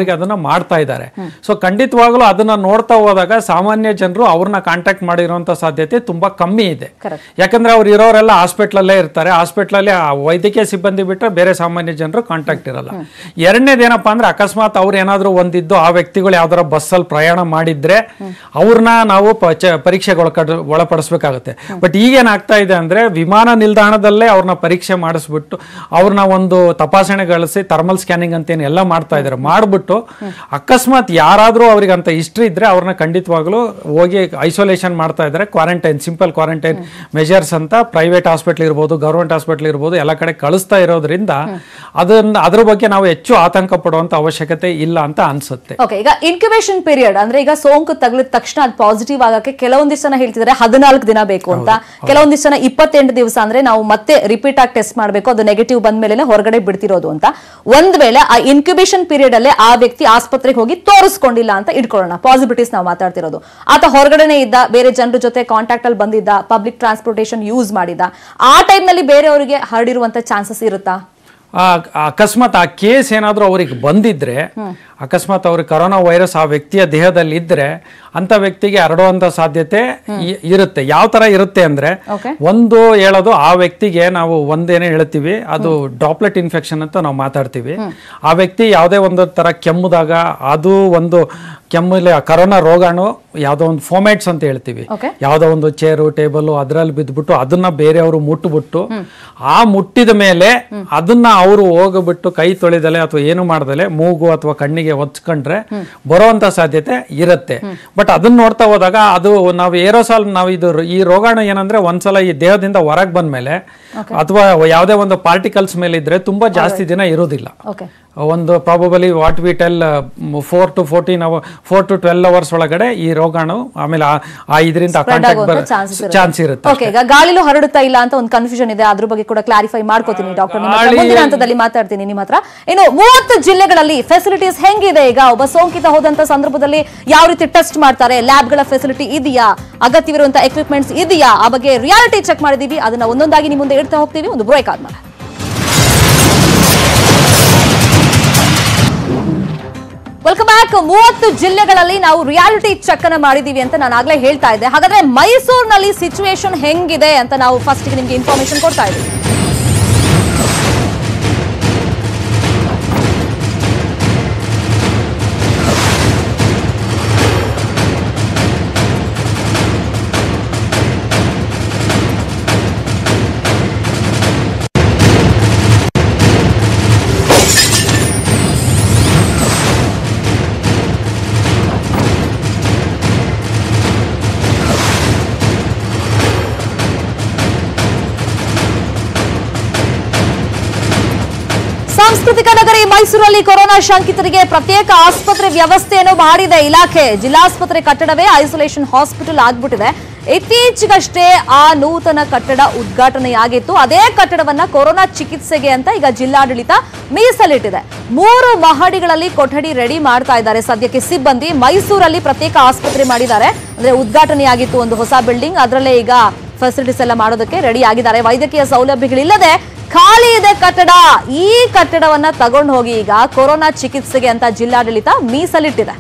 ಬಾರಿಗೆ ಅದನ್ನ ಮಾಡ್ತಾ ಇದ್ದಾರೆ ಸೊ ಖಂಡಿತವಾಗ್ಲೂ ಅದನ್ನ ನೋಡ್ತಾ ಹೋದಾಗ ಸಾಮಾನ್ಯ ಜನರು ಅವ್ರನ್ನ ಕಾಂಟ್ಯಾಕ್ಟ್ ಮಾಡಿರುವಂತ ಸಾಧ್ಯತೆ ತುಂಬಾ ಕಮ್ಮಿ ಇದೆ Correct. ಯಾಕಂದ್ರೆ ಅವ್ರು ಇರೋರೆಲ್ಲ ಹಾಸ್ಪಿಟ್ಲಲ್ಲೇ ಇರ್ತಾರೆ ಹಾಸ್ಪಿಟ್ಲಲ್ಲಿ ಆ ವೈದ್ಯಕೀಯ ಸಿಬ್ಬಂದಿ ಬಿಟ್ಟರೆ ಬೇರೆ ಸಾಮಾನ್ಯ ಜನರು ಕಾಂಟ್ಯಾಕ್ಟ್ ಇರಲ್ಲ ಎರಡನೇದೇನಪ್ಪ ಅಂದ್ರೆ ಅಕಸ್ಮಾತ್ ಅವ್ರು ಏನಾದ್ರು ಒಂದಿದ್ದು ಆ ವ್ಯಕ್ತಿಗಳು ಯಾವ್ದಾರ ಬಸ್ಸಲ್ಲಿ ಪ್ರಯಾಣ ಮಾಡಿದ್ರೆ ಅವ್ರನ್ನ ನಾವು ಪ- ಚ- ಪರೀಕ್ಷೆಗೆ ಒಳಕಡ್ ಒಳಪಡಿಸ್ಬೇಕಾಗುತ್ತೆ ಬಟ್ ಈಗೇನಾಗ್ತಾ ಇದೆ ಅಂದ್ರೆ ವಿಮಾನ ನಿಲ್ದಾಣದಲ್ಲೇ ಅವ್ರನ್ನ ಪರೀಕ್ಷೆ ಮಾಡಿಸ್ಬಿಟ್ಟು ಅವ್ರನ್ನ ಒಂದು ತಪಾಸಣೆಗಳಿಸಿ ಥರ್ಮಲ್ ಸ್ಕ್ಯಾನಿಂಗ್ ಅಂತ ಏನು ಎಲ್ಲ ಮಾಡ್ತಾ ಇದ್ದಾರೆ ಮಾಡ್ಬಿಟ್ಟು ಅಕಸ್ಮಾತ್ ಯಾರಾದ್ರೂ ಅವ್ರಿಗೆ ಅಂತ ಹಿಸ್ಟ್ರಿ ಇದ್ರೆ ಅವ್ರನ್ನ ಖಂಡಿತವಾಗ್ಲೂ ಹೋಗಿ ಐಸೋಲೇಷನ್ ಮಾಡ್ತಾ ಇದ್ದಾರೆ ಕ್ವಾರಂಟೈನ್ ಸಿಂಪಲ್ ಕ್ವಾರಂಟೈನ್ ಮೆಜರ್ಸ್ ಅಂತ ಪ್ರೈವೇಟ್ ಹಾಸ್ಪಿಟ್ಲ್ ಇರ್ಬೋದು ಗೌರ್ಮೆಂಟ್ ಹಾಸ್ಪಿಟ್ಲ್ ಇರ್ಬೋದು ಎಲ್ಲ ಕಡೆ ಕಳಿಸ್ತಾ ಇರೋದ್ರಿಂದ ಅದನ್ನ ಅದ್ರ ಬಗ್ಗೆ ನಾವು ಹೆಚ್ಚು ಆತಂಕ ಪಡುವಂತ ಅವಶ್ಯಕತೆ ಇಲ್ಲ ಅಂತ ಅನ್ಸುತ್ತೆ ಓಕೆ ಈಗ ಇನ್ಕ್ಯುಬೇಷನ್ ಪೀರಿಯಡ್ ಅಂದ್ರೆ ಈಗ ಸೋಂಕು ತಗುಲಿದ ತಕ್ಷಣ ಅದು ಪಾಸಿಟಿವ್ ಆಗಕ್ಕೆ ಕೆಲವೊಂದಿಷ್ಟು ಜನ ಹೇಳ್ತಿದ್ದಾರೆ ಹದಿನಾಲ್ಕು ದಿನ ಬೇಕು ಅಂತ ಕೆಲವೊಂದಿಷ್ಟು ಜನ ಇಪ್ಪತ್ತೆಂಟು ದಿವಸ ಅಂದ್ರೆ ನಾವು ಮತ್ತೆ ರಿಪೀಟ್ ಆಗಿ ಟೆಸ್ಟ್ ಮಾಡಬೇಕು ಅದು ನೆಗೆಟಿವ್ ಬಂದ ಮೇಲೆ ಹೊರಗಡೆ ಬಿಡ್ತಿರೋದು ಅಂತ ಒಂದ್ ವೇಳೆ ಆ ಇನ್ಕ್ಯುಬೇಷನ್ ಪೀರಿಯಡ್ ಅಲ್ಲೇ ಆ ವ್ಯಕ್ತಿ ಆಸ್ಪತ್ರೆಗೆ ಹೋಗಿ ತೋರಿಸ್ಕೊಂಡಿಲ್ಲ ಅಂತ ಇಟ್ಕೊಳ್ಳೋಣ ಪಾಸಿಬಿಲಿಟೀಸ್ ನಾವು ಮಾತಾಡ್ತಿರೋದು ಆತ ಹೊರಗಡೆನೆ ಇದ್ದ ಬೇರೆ ಜನರ ಜೊತೆ ಕಾಂಟ್ಯಾಕ್ಟ್ ಅಲ್ಲಿ ಬಂದಿದ್ದ ಪಬ್ಲಿಕ್ ಟ್ರಾನ್ಸ್ಪೋರ್ಟೇಷನ್ ಯೂಸ್ ಮಾಡಿದ ಆ ಟೈಮ್ ನಲ್ಲಿ ಬೇರೆಯವರಿಗೆ ಹರಡಿರುವಂತ ಚಾನ್ಸಸ್ ಇರುತ್ತಾ ಆ ಆ ಅಕಸ್ಮಾತ್ ಆ ಕೇಸ್ ಏನಾದರೂ ಅವ್ರಿಗೆ ಬಂದಿದ್ರೆ ಅಕಸ್ಮಾತ್ ಅವ್ರಿಗೆ ಕರೋನಾ ವೈರಸ್ ಆ ವ್ಯಕ್ತಿಯ ದೇಹದಲ್ಲಿ ಇದ್ರೆ ಅಂತ ವ್ಯಕ್ತಿಗೆ ಹರಡುವಂತ ಸಾಧ್ಯತೆ ಇ- ಇರುತ್ತೆ ಯಾವ ತರ ಇರುತ್ತೆ ಅಂದ್ರೆ Okay. ಒಂದು ಹೇಳೋದು ಆ ವ್ಯಕ್ತಿಗೆ ನಾವು ಒಂದೇನೇ ಹೇಳ್ತೀವಿ ಅದು ಡ್ರಾಪ್ಲೆಟ್ ಇನ್ಫೆಕ್ಷನ್ ಅಂತ ನಾವು ಮಾತಾಡ್ತೀವಿ ಆ ವ್ಯಕ್ತಿ ಯಾವುದೇ ಒಂದು ತರ ಕೆಮ್ಮುದಾಗ ಅದು ಒಂದು ಕೆಮ್ಮಲ್ಲಿ ಕರೋನಾ ರೋಗಾಣು ಯಾವುದೋ ಒಂದು ಫೋಮೇಟ್ಸ್ ಅಂತ ಹೇಳ್ತೀವಿ Okay. ಯಾವುದೋ ಒಂದು ಚೇರು ಟೇಬಲ್ ಅದರಲ್ಲಿ ಬಿದ್ದುಬಿಟ್ಟು ಅದನ್ನ ಬೇರೆಯವರು ಮುಟ್ಟುಬಿಟ್ಟು ಆ ಮುಟ್ಟಿದ ಮೇಲೆ ಅದನ್ನ ಅವರು ಹೋಗ್ಬಿಟ್ಟು ಕೈ ತೊಳೆದಲೆ ಅಥವಾ ಏನು ಮಾಡ್ದಲೆ ಮೂಗು ಅಥವಾ ಕಣ್ಣಿಗೆ ಒಚ್ಕೊಂಡ್ರೆ ಬರುವಂತ ಸಾಧ್ಯತೆ ಇರುತ್ತೆ ಬಟ್ ಅದನ್ನ ನೋಡ್ತಾ ಹೋದಾಗ ಅದು ನಾವು ಏರೋಸಾಲ್ ನಾವು ಇದು ಈ ರೋಗಾಣು ಏನಂದ್ರೆ ಒಂದ್ಸಲ ಈ ದೇಹದಿಂದ ಹೊರಗೆ ಬಂದ್ಮೇಲೆ ಅಥವಾ ಯಾವುದೇ ಒಂದು ಪಾರ್ಟಿಕಲ್ಸ್ ಮೇಲೆ ಇದ್ರೆ ತುಂಬಾ ಜಾಸ್ತಿ ದಿನ ಇರೋದಿಲ್ಲ ಓಕೆ ಒಂದು probably what we tell four to fourteen hour four to twelve hours ಒಳಗಡೆ ಈ ರೋಗಾಣು ಆಮೇಲೆ ಆ- ಆ ಇದರಿಂದ ಕಾಂಟ್ಯಾಕ್ಟ್ ಬರೋ ಚಾನ್ಸ್ ಇರುತ್ತೆ ಓಕೆ ಈಗ ಗಾಳಿಲೂ ಹರಡುತ್ತಾ ಇಲ್ಲ ಅಂತ ಒಂದು ಕನ್ಫ್ಯೂಷನ್ ಇದೆ ಅದ್ರ ಬಗ್ಗೆ ಕೂಡ ಕ್ಲಾರಿಫೈ ಮಾಡ್ಕೋತೀನಿ ಡಾಕ್ಟರ್ ನಿಮ್ಮ ಹತ್ರ. ಮುಂದಿನ ಹಂತದಲ್ಲಿ ಮಾತಾಡ್ತೀನಿ ನಿಮ್ಮ ಹತ್ರ ಇನ್ನು ಮೂವತ್ತು ಜಿಲ್ಲೆಗಳಲ್ಲಿ ಫೆಸಿಲಿಟೀಸ್ ಹೆಂಗಿದೆ ಈಗ ಒಬ್ಬ ಸೋಂಕಿತ ಹೋದಂತ ಸಂದರ್ಭದಲ್ಲಿ ಯಾವ ರೀತಿ ಟೆಸ್ಟ್ ಮಾಡ್ತಾರೆ ಲ್ಯಾಬ್ಗಳ ಫೆಸಿಲಿಟಿ ಇದೆಯಾ ಅಗತ್ಯವಿರುವಂತಹ ಎಕ್ವಿಪ್ಮೆಂಟ್ಸ್ ಇದೆಯಾ ಆ ಬಗ್ಗೆ ರಿಯಾಲಿಟಿ ಚೆಕ್ ಮಾಡಿದೀವಿ ಅದನ್ನ ಒಂದೊಂದಾಗಿ ನಿಮ್ಮ ಮುಂದೆ ಇಡ್ತಾ ಹೋಗ್ತೀವಿ ಒಂದು ಬ್ರೇಕ್ ಆದ್ಮೇಲೆ ವೆಲ್ಕಮ್ ಬ್ಯಾಕ್ ಮೂವತ್ತು ಜಿಲ್ಲೆಗಳಲ್ಲಿ ನಾವು ರಿಯಾಲಿಟಿ ಚೆಕ್ ಅನ್ನ ಮಾಡಿದೀವಿ ಅಂತ ನಾನು ಆಗ್ಲೇ ಹೇಳ್ತಾ ಇದ್ದೆ ಹಾಗಾದ್ರೆ ಮೈಸೂರಿನಲ್ಲಿ ಸಿಚುವೇಶನ್ ಹೆಂಗಿದೆ ಅಂತ ನಾವು ಫಸ್ಟ್ ನಿಮ್ಗೆ ಇನ್ಫಾರ್ಮೇಶನ್ ಕೊಡ್ತಾ ಇದ್ದೀವಿ ಸಾಂಸ್ಕೃತಿಕ ನಗರಿ ಮೈಸೂರಲ್ಲಿ ಕೊರೋನಾ ಶಂಕಿತರಿಗೆ ಪ್ರತ್ಯೇಕ ಆಸ್ಪತ್ರೆ ವ್ಯವಸ್ಥೆಯನ್ನು ಮಾಡಿದೆ ಇಲಾಖೆ ಜಿಲ್ಲಾಸ್ಪತ್ರೆ ಕಟ್ಟಡವೇ ಐಸೋಲೇಷನ್ ಹಾಸ್ಪಿಟಲ್ ಆಗ್ಬಿಟ್ಟಿದೆ ಇತ್ತೀಚೆಗಷ್ಟೇ ಆ ನೂತನ ಕಟ್ಟಡ ಉದ್ಘಾಟನೆಯಾಗಿತ್ತು ಅದೇ ಕಟ್ಟಡವನ್ನ ಕೊರೋನಾ ಚಿಕಿತ್ಸೆಗೆ ಅಂತ ಈಗ ಜಿಲ್ಲಾಡಳಿತ ಮೀಸಲಿಟ್ಟಿದೆ ಮೂರು ಮಹಡಿಗಳಲ್ಲಿ ಕೊಠಡಿ ರೆಡಿ ಮಾಡ್ತಾ ಇದ್ದಾರೆ ಸದ್ಯಕ್ಕೆ ಸಿಬ್ಬಂದಿ ಮೈಸೂರಲ್ಲಿ ಪ್ರತ್ಯೇಕ ಆಸ್ಪತ್ರೆ ಮಾಡಿದ್ದಾರೆ ಅಂದ್ರೆ ಉದ್ಘಾಟನೆಯಾಗಿತ್ತು ಒಂದು ಹೊಸ ಬಿಲ್ಡಿಂಗ್ ಅದರಲ್ಲೇ ಈಗ ಫೆಸಿಲಿಟೀಸ್ ಎಲ್ಲ ಮಾಡೋದಕ್ಕೆ ರೆಡಿ ಆಗಿದ್ದಾರೆ ವೈದ್ಯಕೀಯ ಸೌಲಭ್ಯಗಳಿಲ್ಲದೆ ಖಾಲಿ ಇದೆ ಕಟ್ಟಡ ಈ ಕಟ್ಟಡವನ್ನ ತಗೊಂಡು ಹೋಗಿ ಈಗ ಕೊರೋನಾ ಚಿಕಿತ್ಸೆಗೆ ಅಂತ ಜಿಲ್ಲಾಡಳಿತ ಮೀಸಲಿಟ್ಟಿದೆ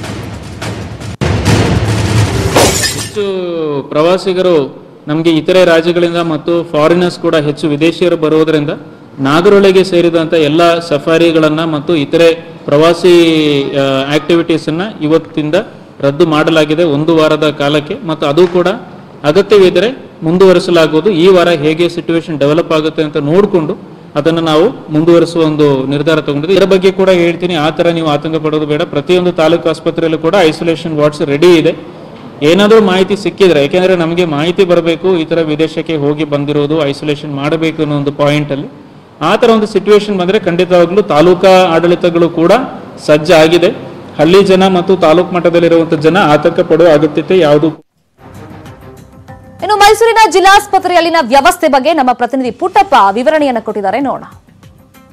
ಹೆಚ್ಚು ಪ್ರವಾಸಿಗರು ನಮಗೆ ಇತರೆ ರಾಜ್ಯಗಳಿಂದ ಮತ್ತು ಫಾರಿನರ್ಸ್ ಕೂಡ ಹೆಚ್ಚು ವಿದೇಶಿಯರು ಬರುವುದರಿಂದ ನಾಗರೊಳಗೆ ಸೇರಿದಂಥ ಎಲ್ಲ ಸಫಾರಿಗಳನ್ನು ಮತ್ತು ಇತರೆ ಪ್ರವಾಸಿ ಆಕ್ಟಿವಿಟೀಸನ್ನು ಇವತ್ತಿಂದ ರದ್ದು ಮಾಡಲಾಗಿದೆ ಒಂದು ವಾರದ ಕಾಲಕ್ಕೆ ಮತ್ತು ಅದು ಕೂಡ ಅಗತ್ಯವಿದ್ದರೆ ಮುಂದುವರಿಸಲಾಗುವುದು ಈ ವಾರ ಹೇಗೆ ಸಿಚುವೇಶನ್ ಡೆವಲಪ್ ಆಗುತ್ತೆ ಅಂತ ನೋಡಿಕೊಂಡು ಅದನ್ನು ನಾವು ಮುಂದುವರಿಸುವ ಒಂದು ನಿರ್ಧಾರ ತಗೊಂಡಿದ್ದೆ ಇದರ ಬಗ್ಗೆ ಕೂಡ ಹೇಳ್ತೀನಿ ಆ ಥರ ನೀವು ಆತಂಕ ಪಡೋದು ಬೇಡ ಪ್ರತಿಯೊಂದು ತಾಲೂಕು ಆಸ್ಪತ್ರೆಯಲ್ಲೂ ಕೂಡ ಐಸೋಲೇಷನ್ ವಾರ್ಡ್ಸ್ ರೆಡಿ ಇದೆ ಏನಾದರೂ ಮಾಹಿತಿ ಸಿಕ್ಕಿದ್ರೆ ಯಾಕೆಂದ್ರೆ ನಮಗೆ ಮಾಹಿತಿ ಬರಬೇಕು ಈ ಥರ ವಿದೇಶಕ್ಕೆ ಹೋಗಿ ಬಂದಿರೋದು ಐಸೋಲೇಷನ್ ಮಾಡಬೇಕು ಅನ್ನೋ ಒಂದು ಪಾಯಿಂಟಲ್ಲಿ ಆ ಥರ ಒಂದು ಸಿಚುವೇಶನ್ ಬಂದರೆ ಖಂಡಿತವಾಗ್ಲೂ ತಾಲೂಕಾ ಆಡಳಿತಗಳು ಕೂಡ ಸಜ್ಜಾಗಿದೆ ಹಳ್ಳಿ ಜನ ಮತ್ತು ತಾಲೂಕು ಮಟ್ಟದಲ್ಲಿರುವಂಥ ಜನ ಆತಂಕ ಪಡುವ ಅಗತ್ಯತೆ ಯಾವುದು ಇನ್ನು ಮೈಸೂರಿನ ಜಿಲ್ಲಾಸ್ಪತ್ರೆಯಲ್ಲಿನ ವ್ಯವಸ್ಥೆ ಬಗ್ಗೆ ನಮ್ಮ ಪ್ರತಿನಿಧಿ ಪುಟ್ಟಪ್ಪ ವಿವರಣೆಯನ್ನು ಕೊಟ್ಟಿದ್ದಾರೆ ನೋಡೋಣ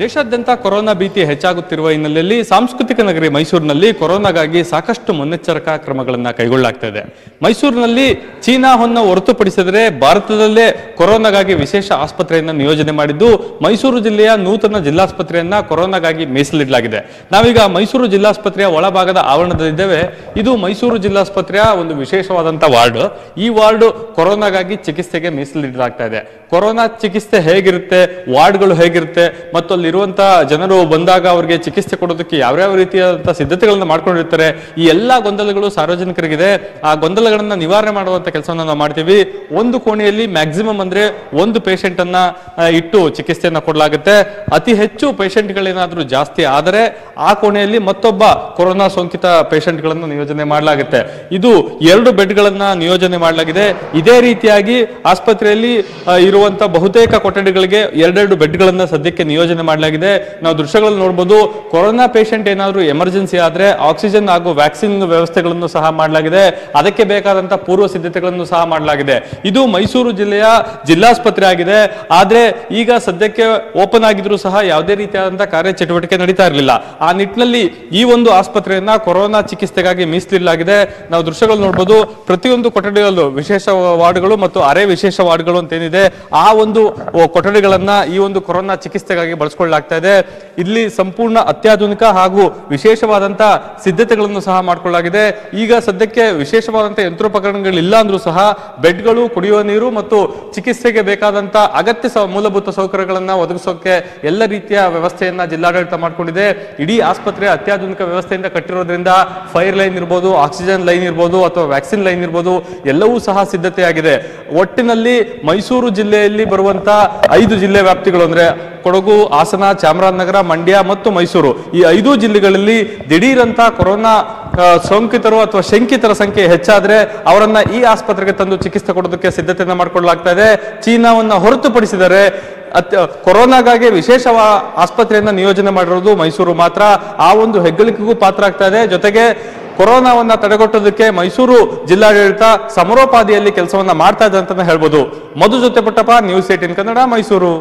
ದೇಶಾದ್ಯಂತ ಕೊರೋನಾ ಭೀತಿ ಹೆಚ್ಚಾಗುತ್ತಿರುವ ಹಿನ್ನೆಲೆಯಲ್ಲಿ ಸಾಂಸ್ಕೃತಿಕ ನಗರಿ ಮೈಸೂರಿನಲ್ಲಿ ಕೊರೋನಾಗಾಗಿ ಸಾಕಷ್ಟು ಮುನ್ನೆಚ್ಚರಿಕಾ ಕ್ರಮಗಳನ್ನು ಕೈಗೊಳ್ಳಲಾಗ್ತಾ ಇದೆ ಮೈಸೂರಿನಲ್ಲಿ ಚೀನಾ ಹೊನ್ನ ಹೊರತುಪಡಿಸಿದರೆ ಭಾರತದಲ್ಲೇ ಕೊರೋನಾಗಾಗಿ ವಿಶೇಷ ಆಸ್ಪತ್ರೆಯನ್ನು ನಿಯೋಜನೆ ಮಾಡಿದ್ದು ಮೈಸೂರು ಜಿಲ್ಲೆಯ ನೂತನ ಜಿಲ್ಲಾಸ್ಪತ್ರೆಯನ್ನ ಕೊರೋನಾಗಾಗಿ ಮೀಸಲಿಡಲಾಗಿದೆ ನಾವೀಗ ಮೈಸೂರು ಜಿಲ್ಲಾಸ್ಪತ್ರೆಯ ಒಳಭಾಗದ ಆವರಣದಲ್ಲಿದ್ದೇವೆ ಇದು ಮೈಸೂರು ಜಿಲ್ಲಾಸ್ಪತ್ರೆಯ ಒಂದು ವಿಶೇಷವಾದಂಥ ವಾರ್ಡ್ ಈ ವಾರ್ಡ್ ಕೊರೋನಾಗಾಗಿ ಚಿಕಿತ್ಸೆಗೆ ಮೀಸಲಿಡಲಾಗ್ತಾ ಇದೆ ಕೊರೋನಾ ಚಿಕಿತ್ಸೆ ಹೇಗಿರುತ್ತೆ ವಾರ್ಡ್ಗಳು ಹೇಗಿರುತ್ತೆ ಮತ್ತು ಅಲ್ಲಿರುವಂತಹ ಜನರು ಬಂದಾಗ ಅವರಿಗೆ ಚಿಕಿತ್ಸೆ ಕೊಡೋದಕ್ಕೆ ಯಾವ್ಯಾವ ರೀತಿಯಾದಂತಹ ಸಿದ್ಧತೆಗಳನ್ನ ಮಾಡ್ಕೊಂಡಿರ್ತಾರೆ ಈ ಎಲ್ಲಾ ಗೊಂದಲಗಳು ಸಾರ್ವಜನಿಕರಿಗಿದೆ ಆ ಗೊಂದಲಗಳನ್ನ ನಿವಾರಣೆ ಮಾಡುವಂತ ಕೆಲಸವನ್ನ ನಾವು ಮಾಡ್ತೀವಿ ಒಂದು ಕೋಣೆಯಲ್ಲಿ ಮ್ಯಾಕ್ಸಿಮಮ್ ಅಂದ್ರೆ ಒಂದು ಪೇಷಂಟ್ ಅನ್ನ ಆ, ಇಟ್ಟು ಚಿಕಿತ್ಸೆಯನ್ನ ಕೊಡಲಾಗುತ್ತೆ ಅತಿ ಹೆಚ್ಚು ಪೇಷಂಟ್ಗಳೇನಾದ್ರೂ ಜಾಸ್ತಿ ಆದರೆ ಆ ಕೋಣೆಯಲ್ಲಿ ಮತ್ತೊಬ್ಬ ಕೊರೋನಾ ಸೋಂಕಿತ ಪೇಷಂಟ್ಗಳನ್ನು ನಿಯೋಜನೆ ಮಾಡಲಾಗುತ್ತೆ ಇದು ಎರಡು ಬೆಡ್ಗಳನ್ನ ನಿಯೋಜನೆ ಮಾಡಲಾಗಿದೆ ಇದೇ ರೀತಿಯಾಗಿ ಆಸ್ಪತ್ರೆಯಲ್ಲಿ ಆ, ಇರುವಂತ ಬಹುತೇಕ ಕೊಠಡಿಗಳಿಗೆ ಎರಡೆರಡು ಬೆಡ್ಗಳನ್ನ ಸದ್ಯಕ್ಕೆ ನಿಯೋಜನೆ ಮಾಡಲಾಗಿದೆ ನಾವು ದೃಶ್ಯಗಳಲ್ಲಿ ನೋಡಬಹುದು ಕೊರೋನಾ ಪೇಷಂಟ್ ಏನಾದರೂ ಎಮರ್ಜೆನ್ಸಿ ಆದ್ರೆ ಆಕ್ಸಿಜನ್ ಹಾಗೂ ವ್ಯಾಕ್ಸಿನ್ ವ್ಯವಸ್ಥೆಗಳನ್ನು ಸಹ ಮಾಡಲಾಗಿದೆ ಅದಕ್ಕೆ ಬೇಕಾದಂತ ಪೂರ್ವ ಸಿದ್ಧತೆಗಳನ್ನು ಸಹ ಮಾಡಲಾಗಿದೆ ಇದು ಮೈಸೂರು ಜಿಲ್ಲೆಯ ಜಿಲ್ಲಾಸ್ಪತ್ರೆ ಆಗಿದೆ ಆದ್ರೆ ಈಗ ಸದ್ಯಕ್ಕೆ ಓಪನ್ ಆಗಿದ್ರು ಸಹ ಯಾವುದೇ ರೀತಿಯಾದಂತಹ ಕಾರ್ಯಚಟುವಟಿಕೆ ನಡೀತಾ ಇರಲಿಲ್ಲ ಆ ನಿಟ್ಟಿನಲ್ಲಿ ಈ ಒಂದು ಆಸ್ಪತ್ರೆಯನ್ನ ಕೊರೋನಾ ಚಿಕಿತ್ಸೆಗಾಗಿ ಮೀಸಲಿಡಲಾಗಿದೆ ನಾವು ದೃಶ್ಯಗಳು ನೋಡಬಹುದು ಪ್ರತಿಯೊಂದು ಕೊಠಡಿಗಳಲ್ಲೂ ವಿಶೇಷ ವಾರ್ಡ್ಗಳು ಮತ್ತು ಅರೆ ವಿಶೇಷ ವಾರ್ಡ್ಗಳು ಅಂತ ಏನಿದೆ ಆ ಒಂದು ಓ, ಕೊಠಡಿಗಳನ್ನ ಈ ಒಂದು ಕೊರೋನಾ ಚಿಕಿತ್ಸೆಗಾಗಿ ಬಳಸ್ಕೊಳ್ಳಲಾಗ್ತಾ ಇದೆ ಇಲ್ಲಿ ಸಂಪೂರ್ಣ ಅತ್ಯಾಧುನಿಕ ಹಾಗೂ ವಿಶೇಷವಾದಂತ ಸಿದ್ಧತೆಗಳನ್ನು ಸಹ ಮಾಡಿಕೊಳ್ಳಲಾಗಿದೆ ಈಗ ಸದ್ಯಕ್ಕೆ ವಿಶೇಷವಾದಂತ ಯಂತ್ರೋಪಕರಣಗಳಿಲ್ಲ ಅಂದ್ರೂ ಸಹ ಬೆಡ್ಗಳು ಕುಡಿಯುವ ನೀರು ಮತ್ತು ಚಿಕಿತ್ಸೆಗೆ ಬೇಕಾದಂತ ಅಗತ್ಯ ಸ- ಮೂಲಭೂತ ಸೌಕರ್ಯಗಳನ್ನ ಒದಗಿಸೋಕೆ ಎಲ್ಲ ರೀತಿಯ ವ್ಯವಸ್ಥೆಯನ್ನ ಜಿಲ್ಲಾಡಳಿತ ಮಾಡಿಕೊಂಡಿದೆ ಇಡೀ ಆಸ್ಪತ್ರೆ ಅತ್ಯಾಧುನಿಕ ವ್ಯವಸ್ಥೆಯಿಂದ ಕಟ್ಟಿರೋದ್ರಿಂದ ಫೈರ್ ಲೈನ್ ಇರ್ಬೋದು ಆಕ್ಸಿಜನ್ ಲೈನ್ ಇರ್ಬೋದು ಅಥವಾ ವ್ಯಾಕ್ಸಿನ್ ಲೈನ್ ಇರ್ಬೋದು ಎಲ್ಲವೂ ಸಹ ಸಿದ್ಧತೆಯಾಗಿದೆ ಒಟ್ಟಿನಲ್ಲಿ ಮೈಸೂರು ಜಿಲ್ಲೆಯಲ್ಲಿ ಬರುವಂತ ಐದು ಜಿಲ್ಲೆ ವ್ಯಾಪ್ತಿಗಳು ಅಂದ್ರೆ ಕೊಡಗು ಹಾಸನ ಚಾಮರಾಜನಗರ ಮಂಡ್ಯ ಮತ್ತು ಮೈಸೂರು ಈ ಐದು ಜಿಲ್ಲೆಗಳಲ್ಲಿ ದಿಢೀರಂತ ಕೊರೋನಾ ಆ, ಸೋಂಕಿತರು ಅಥವಾ ಶಂಕಿತರ ಸಂಖ್ಯೆ ಹೆಚ್ಚಾದ್ರೆ ಅವರನ್ನ ಈ ಆಸ್ಪತ್ರೆಗೆ ತಂದು ಚಿಕಿತ್ಸೆ ಕೊಡೋದಕ್ಕೆ ಸಿದ್ಧತೆಯನ್ನ ಮಾಡಿಕೊಳ್ಳಲಾಗ್ತಾ ಇದೆ ಚೀನಾವನ್ನ ಹೊರತುಪಡಿಸಿದರೆ ಅತ್ಯ ಕೊರೋನಾಗಾಗಿ ವಿಶೇಷ ಆಸ್ಪತ್ರೆಯನ್ನ ನಿಯೋಜನೆ ಮಾಡಿರೋದು ಮೈಸೂರು ಮಾತ್ರ ಆ ಒಂದು ಹೆಗ್ಗಳಿಕೆಗೂ ಪಾತ್ರ ಆಗ್ತಾ ಇದೆ ಜೊತೆಗೆ ಕೊರೋನಾವನ್ನ ತಡೆಗಟ್ಟೋದಕ್ಕೆ ಮೈಸೂರು ಜಿಲ್ಲಾಡಳಿತ ಸಮರೋಪಾದಿಯಲ್ಲಿ ಕೆಲಸವನ್ನ ಮಾಡ್ತಾ ಇದೆ ಅಂತಾನೆ ಹೇಳ್ಬೋದು ಮಧು ಜೊತೆ ಪುಟ್ಟಪ್ಪ ನ್ಯೂಸ್ ಏಟಿನ್ ಕನ್ನಡ ಮೈಸೂರು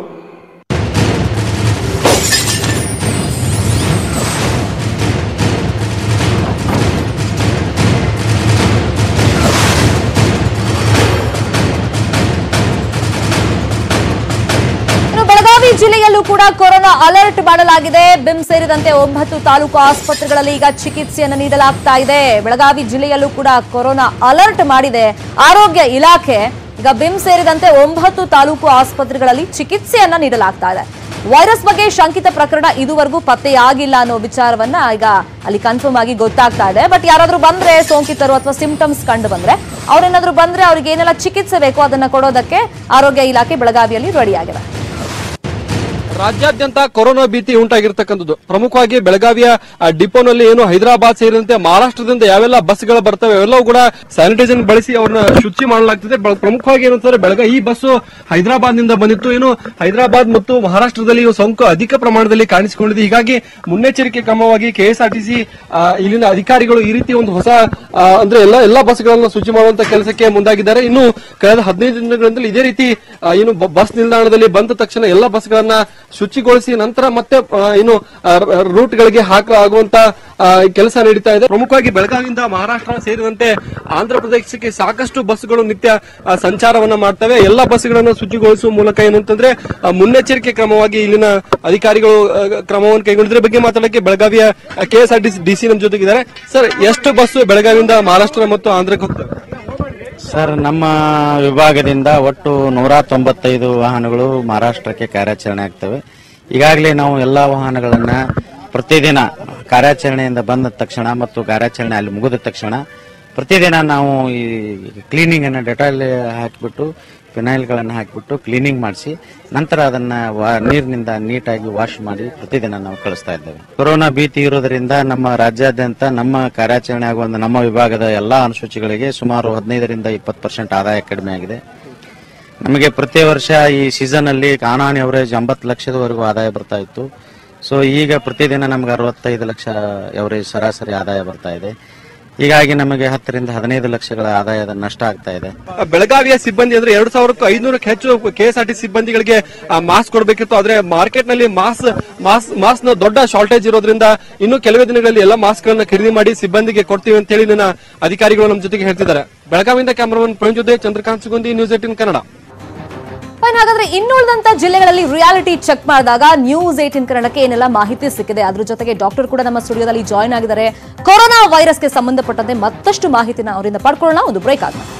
ಇನ್ನು ಬೆಳಗಾವಿ ಜಿಲ್ಲೆಯಲ್ಲೂ ಕೂಡ ಕೊರೋನಾ ಅಲರ್ಟ್ ಮಾಡಲಾಗಿದೆ ಬಿಮ್ ಸೇರಿದಂತೆ ಒಂಬತ್ತು ತಾಲೂಕು ಆಸ್ಪತ್ರೆಗಳಲ್ಲಿ ಈಗ ಚಿಕಿತ್ಸೆಯನ್ನು ನೀಡಲಾಗ್ತಾ ಇದೆ ಬೆಳಗಾವಿ ಜಿಲ್ಲೆಯಲ್ಲೂ ಕೂಡ ಕೊರೋನಾ ಅಲರ್ಟ್ ಮಾಡಿದೆ ಆರೋಗ್ಯ ಇಲಾಖೆ ಈಗ ಬಿಮ್ ಸೇರಿದಂತೆ ಒಂಬತ್ತು ತಾಲೂಕು ಆಸ್ಪತ್ರೆಗಳಲ್ಲಿ ಚಿಕಿತ್ಸೆಯನ್ನ ನೀಡಲಾಗ್ತಾ ಇದೆ ವೈರಸ್ ಬಗ್ಗೆ ಶಂಕಿತ ಪ್ರಕರಣ ಇದುವರೆಗೂ ಪತ್ತೆಯಾಗಿಲ್ಲ ಅನ್ನೋ ವಿಚಾರವನ್ನ ಈಗ ಅಲ್ಲಿ ಕನ್ಫರ್ಮ್ ಆಗಿ ಗೊತ್ತಾಗ್ತಾ ಇದೆ ಬಟ್ ಯಾರಾದ್ರೂ ಬಂದ್ರೆ ಸೋಂಕಿತರು ಅಥವಾ ಸಿಂಪ್ಟಮ್ಸ್ ಕಂಡು ಬಂದ್ರೆ ಅವ್ರೇನಾದ್ರೂ ಬಂದ್ರೆ ಅವ್ರಿಗೆ ಏನೆಲ್ಲ ಚಿಕಿತ್ಸೆ ಬೇಕೋ ಅದನ್ನ ಕೊಡೋದಕ್ಕೆ ಆರೋಗ್ಯ ಇಲಾಖೆ ಬೆಳಗಾವಿಯಲ್ಲಿ ರೆಡಿಯಾಗಿದೆ ರಾಜ್ಯಾದ್ಯಂತ ಕೊರೋನಾ ಭೀತಿ ಉಂಟಾಗಿರ್ತಕ್ಕಂಥದ್ದು ಪ್ರಮುಖವಾಗಿ ಬೆಳಗಾವಿಯ ಆ, ಡಿಪೋನಲ್ಲಿ ಏನು ಹೈದರಾಬಾದ್ ಸೇರಿದಂತೆ ಮಹಾರಾಷ್ಟ್ರದಿಂದ ಯಾವೆಲ್ಲ ಬಸ್ಗಳು ಬರ್ತವೆ ಅವೆಲ್ಲವೂ ಕೂಡ ಸ್ಯಾನಿಟೈಸರ್ ಬಳಸಿ ಅವ್ರನ್ನ ಶುಚಿ ಮಾಡಲಾಗ್ತದೆ ಬ- ಪ್ರಮುಖವಾಗಿ ಏನಂತಾರೆ ಬೆಳಗ ಈ ಬಸ್ಸು ಹೈದರಾಬಾದ್ ನಿಂದ ಬಂದಿತ್ತು ಏನು ಹೈದರಾಬಾದ್ ಮತ್ತು ಮಹಾರಾಷ್ಟ್ರದಲ್ಲಿ ಈ ಸೋಂಕು ಅಧಿಕ ಪ್ರಮಾಣದಲ್ಲಿ ಕಾಣಿಸಿಕೊಂಡಿದೆ ಹೀಗಾಗಿ ಮುನ್ನೆಚ್ಚರಿಕೆ ಕ್ರಮವಾಗಿ ಕೆಎಸ್ಆರ್ಟಿಸಿ ಇಲ್ಲಿನ ಅಧಿಕಾರಿಗಳು ಈ ರೀತಿ ಒಂದು ಹೊಸ ಆ, ಅಂದ್ರೆ ಎಲ್ಲ ಎಲ್ಲಾ ಬಸ್ಗಳನ್ನು ಶುಚಿ ಮಾಡುವಂತ ಕೆಲಸಕ್ಕೆ ಮುಂದಾಗಿದ್ದಾರೆ ಇನ್ನು ಕಳೆದ ಹದಿನೈದು ದಿನಗಳಿಂದಲೂ ಇದೇ ರೀತಿ ಆ, ಏನು ಬ- ಬಸ್ ನಿಲ್ದಾಣದಲ್ಲಿ ಬಂದ ತಕ್ಷಣ ಎಲ್ಲ ಬಸ್ಗಳನ್ನ ಶುಚಿಗೊಳಿಸಿ ನಂತರ ಮತ್ತೆ ಆ, ಏನು ರೂಟ್ ಗಳಿಗೆ ಹಾಕಲಾಗುವಂತ ಕೆಲಸ ನಡೀತಾ ಇದೆ ಪ್ರಮುಖವಾಗಿ ಬೆಳಗಾವಿಯಿಂದ ಮಹಾರಾಷ್ಟ್ರ ಸೇರಿದಂತೆ ಆಂಧ್ರ ಪ್ರದೇಶಕ್ಕೆ ಸಾಕಷ್ಟು ಬಸ್ಗಳು ನಿತ್ಯ ಆ, ಸಂಚಾರವನ್ನ ಮಾಡ್ತವೆ ಎಲ್ಲ ಬಸ್ಗಳನ್ನು ಶುಚಿಗೊಳಿಸುವ ಮೂಲಕ ಏನಂತಂದ್ರೆ ಆ, ಮುನ್ನೆಚ್ಚರಿಕೆ ಕ್ರಮವಾಗಿ ಇಲ್ಲಿನ ಅಧಿಕಾರಿಗಳು ಆ, ಕ್ರಮವನ್ನು ಕೈಗೊಂಡಿದ್ರ ಬಗ್ಗೆ ಮಾತಾಡಕ್ಕೆ ಬೆಳಗಾವಿಯ ಕೆಎಸ್ಆರ್ಟಿಸಿ ಡಿಸಿ ನಮ್ಮ ಜೊತೆಗಿದ್ದಾರೆ ಸರ್ ಎಷ್ಟು ಬಸ್ ಬೆಳಗಾವಿಯಿಂದ ಮಹಾರಾಷ್ಟ್ರ ಮತ್ತು ಆಂಧ್ರಕ್ಕೆ ಹೋಗ್ತವೆ ಸರ್ ನಮ್ಮ ವಿಭಾಗದಿಂದ ಒಟ್ಟು ನೂರ ತೊಂಬತ್ತೈದು ವಾಹನಗಳು ಮಹಾರಾಷ್ಟ್ರಕ್ಕೆ ಕಾರ್ಯಾಚರಣೆ ಆಗ್ತವೆ ಈಗಾಗಲೇ ನಾವು ಎಲ್ಲಾ ವಾಹನಗಳನ್ನ ಪ್ರತಿದಿನ ಕಾರ್ಯಾಚರಣೆಯಿಂದ ಬಂದ ತಕ್ಷಣ ಮತ್ತು ಕಾರ್ಯಾಚರಣೆ ಅಲ್ಲಿ ಮುಗಿದ ತಕ್ಷಣ ಪ್ರತಿದಿನ ನಾವು ಈ ಕ್ಲೀನಿಂಗ್ ಅನ್ನ ಡೆಟಾಲ್ ಹಾಕಿಬಿಟ್ಟು ಫಿನೈಲ್ಗಳನ್ನು ಹಾಕಿಬಿಟ್ಟು ಕ್ಲೀನಿಂಗ್ ಮಾಡಿಸಿ ನಂತರ ಅದನ್ನ ವಾ- ನೀರಿನಿಂದ ನೀಟಾಗಿ ವಾಶ್ ಮಾಡಿ ಪ್ರತಿದಿನ ನಾವು ಕಳಿಸ್ತಾ ಇದ್ದೇವೆ ಕೊರೋನಾ ಭೀತಿ ಇರೋದ್ರಿಂದ ನಮ್ಮ ರಾಜ್ಯಾದ್ಯಂತ ನಮ್ಮ ಕಾರ್ಯಾಚರಣೆ ಆಗುವ ನಮ್ಮ ವಿಭಾಗದ ಎಲ್ಲಾ ಅನುಸೂಚಿಗಳಿಗೆ ಸುಮಾರು ಹದಿನೈದರಿಂದ ಇಪ್ಪತ್ತು ಪರ್ಸೆಂಟ್ ಆದಾಯ ಕಡಿಮೆ ಆಗಿದೆ ನಮಗೆ ಪ್ರತಿ ವರ್ಷ ಈ ಸೀಸನ್ ಅಲ್ಲಿ ಕಾಣಾಣಿ ಅವರೇಜ್ ಎಂಬತ್ತು ಲಕ್ಷದವರೆಗೂ ಆದಾಯ ಬರ್ತಾ ಇತ್ತು ಸೊ ಈಗ ಪ್ರತಿದಿನ ನಮ್ಗೆ ಅರವತ್ತೈದು ಲಕ್ಷ ಅವರೇಜ್ ಸರಾಸರಿ ಆದಾಯ ಬರ್ತಾ ಇದೆ ಹೀಗಾಗಿ ನಮಗೆ ಹತ್ತರಿಂದ ಹದಿನೈದು ಲಕ್ಷಗಳ ಆದಾಯದ ನಷ್ಟ ಆಗ್ತಾ ಇದೆ ಬೆಳಗಾವಿಯ ಸಿಬ್ಬಂದಿ ಅಂದ್ರೆ ಎರಡು ಸಾವಿರಕ್ಕೂ ಐನೂರಕ್ಕೂ ಹೆಚ್ಚು ಕೆಎಸ್ಆರ್ಟಿ ಸಿಬ್ಬಂದಿಗಳಿಗೆ ಮಾಸ್ಕ್ ಕೊಡಬೇಕಿತ್ತು ಆದ್ರೆ ಮಾರ್ಕೆಟ್ ನಲ್ಲಿ ಮಾಸ್ ಮಾಸ್ ಮಾಸ್ಕ್ ನ ದೊಡ್ಡ ಶಾರ್ಟೇಜ್ ಇರೋದ್ರಿಂದ ಇನ್ನು ಕೆಲವೇ ದಿನಗಳಲ್ಲಿ ಎಲ್ಲ ಮಾಸ್ಕ್ ಗಳನ್ನ ಖರೀದಿ ಮಾಡಿ ಸಿಬ್ಬಂದಿಗೆ ಕೊಡ್ತೀವಿ ಅಂತ ಹೇಳಿ ನನ್ನ ಅಧಿಕಾರಿಗಳು ನಮ್ಮ ಜೊತೆಗೆ ಹೇಳ್ತಿದ್ದಾರೆ ಬೆಳಗಾವಿಯಿಂದ ಕ್ಯಾಮರಾಮನ್ ಪ್ರವೀಣ್ ಜೊತೆ Chandrakant Sugandhi news eighteen Kannada fine ಹಾಗಾದ್ರೆ ಇನ್ನುಳಿದಂತ ಜಿಲ್ಲೆಗಳಲ್ಲಿ ರಿಯಾಲಿಟಿ ಚೆಕ್ ಮಾಡಿದಾಗ ನ್ಯೂಸ್ ಏಟಿನ್ ಕನ್ನಡಕ್ಕೆ ಏನೆಲ್ಲ ಮಾಹಿತಿ ಸಿಕ್ಕಿದೆ ಅದ್ರ ಜೊತೆಗೆ ಡಾಕ್ಟರ್ ಕೂಡ ನಮ್ಮ ಸ್ಟುಡಿಯೋದಲ್ಲಿ ಜಾಯ್ನ್ ಆಗಿದ್ದಾರೆ ಕೊರೋನಾ ವೈರಸ್ಗೆ ಸಂಬಂಧಪಟ್ಟಂತೆ ಮತ್ತಷ್ಟು ಮಾಹಿತಿನ ಅವರಿಂದ ಪಡ್ಕೊಳ್ಳೋಣ ಒಂದು ಬ್ರೇಕ್ ಆಗೋಣ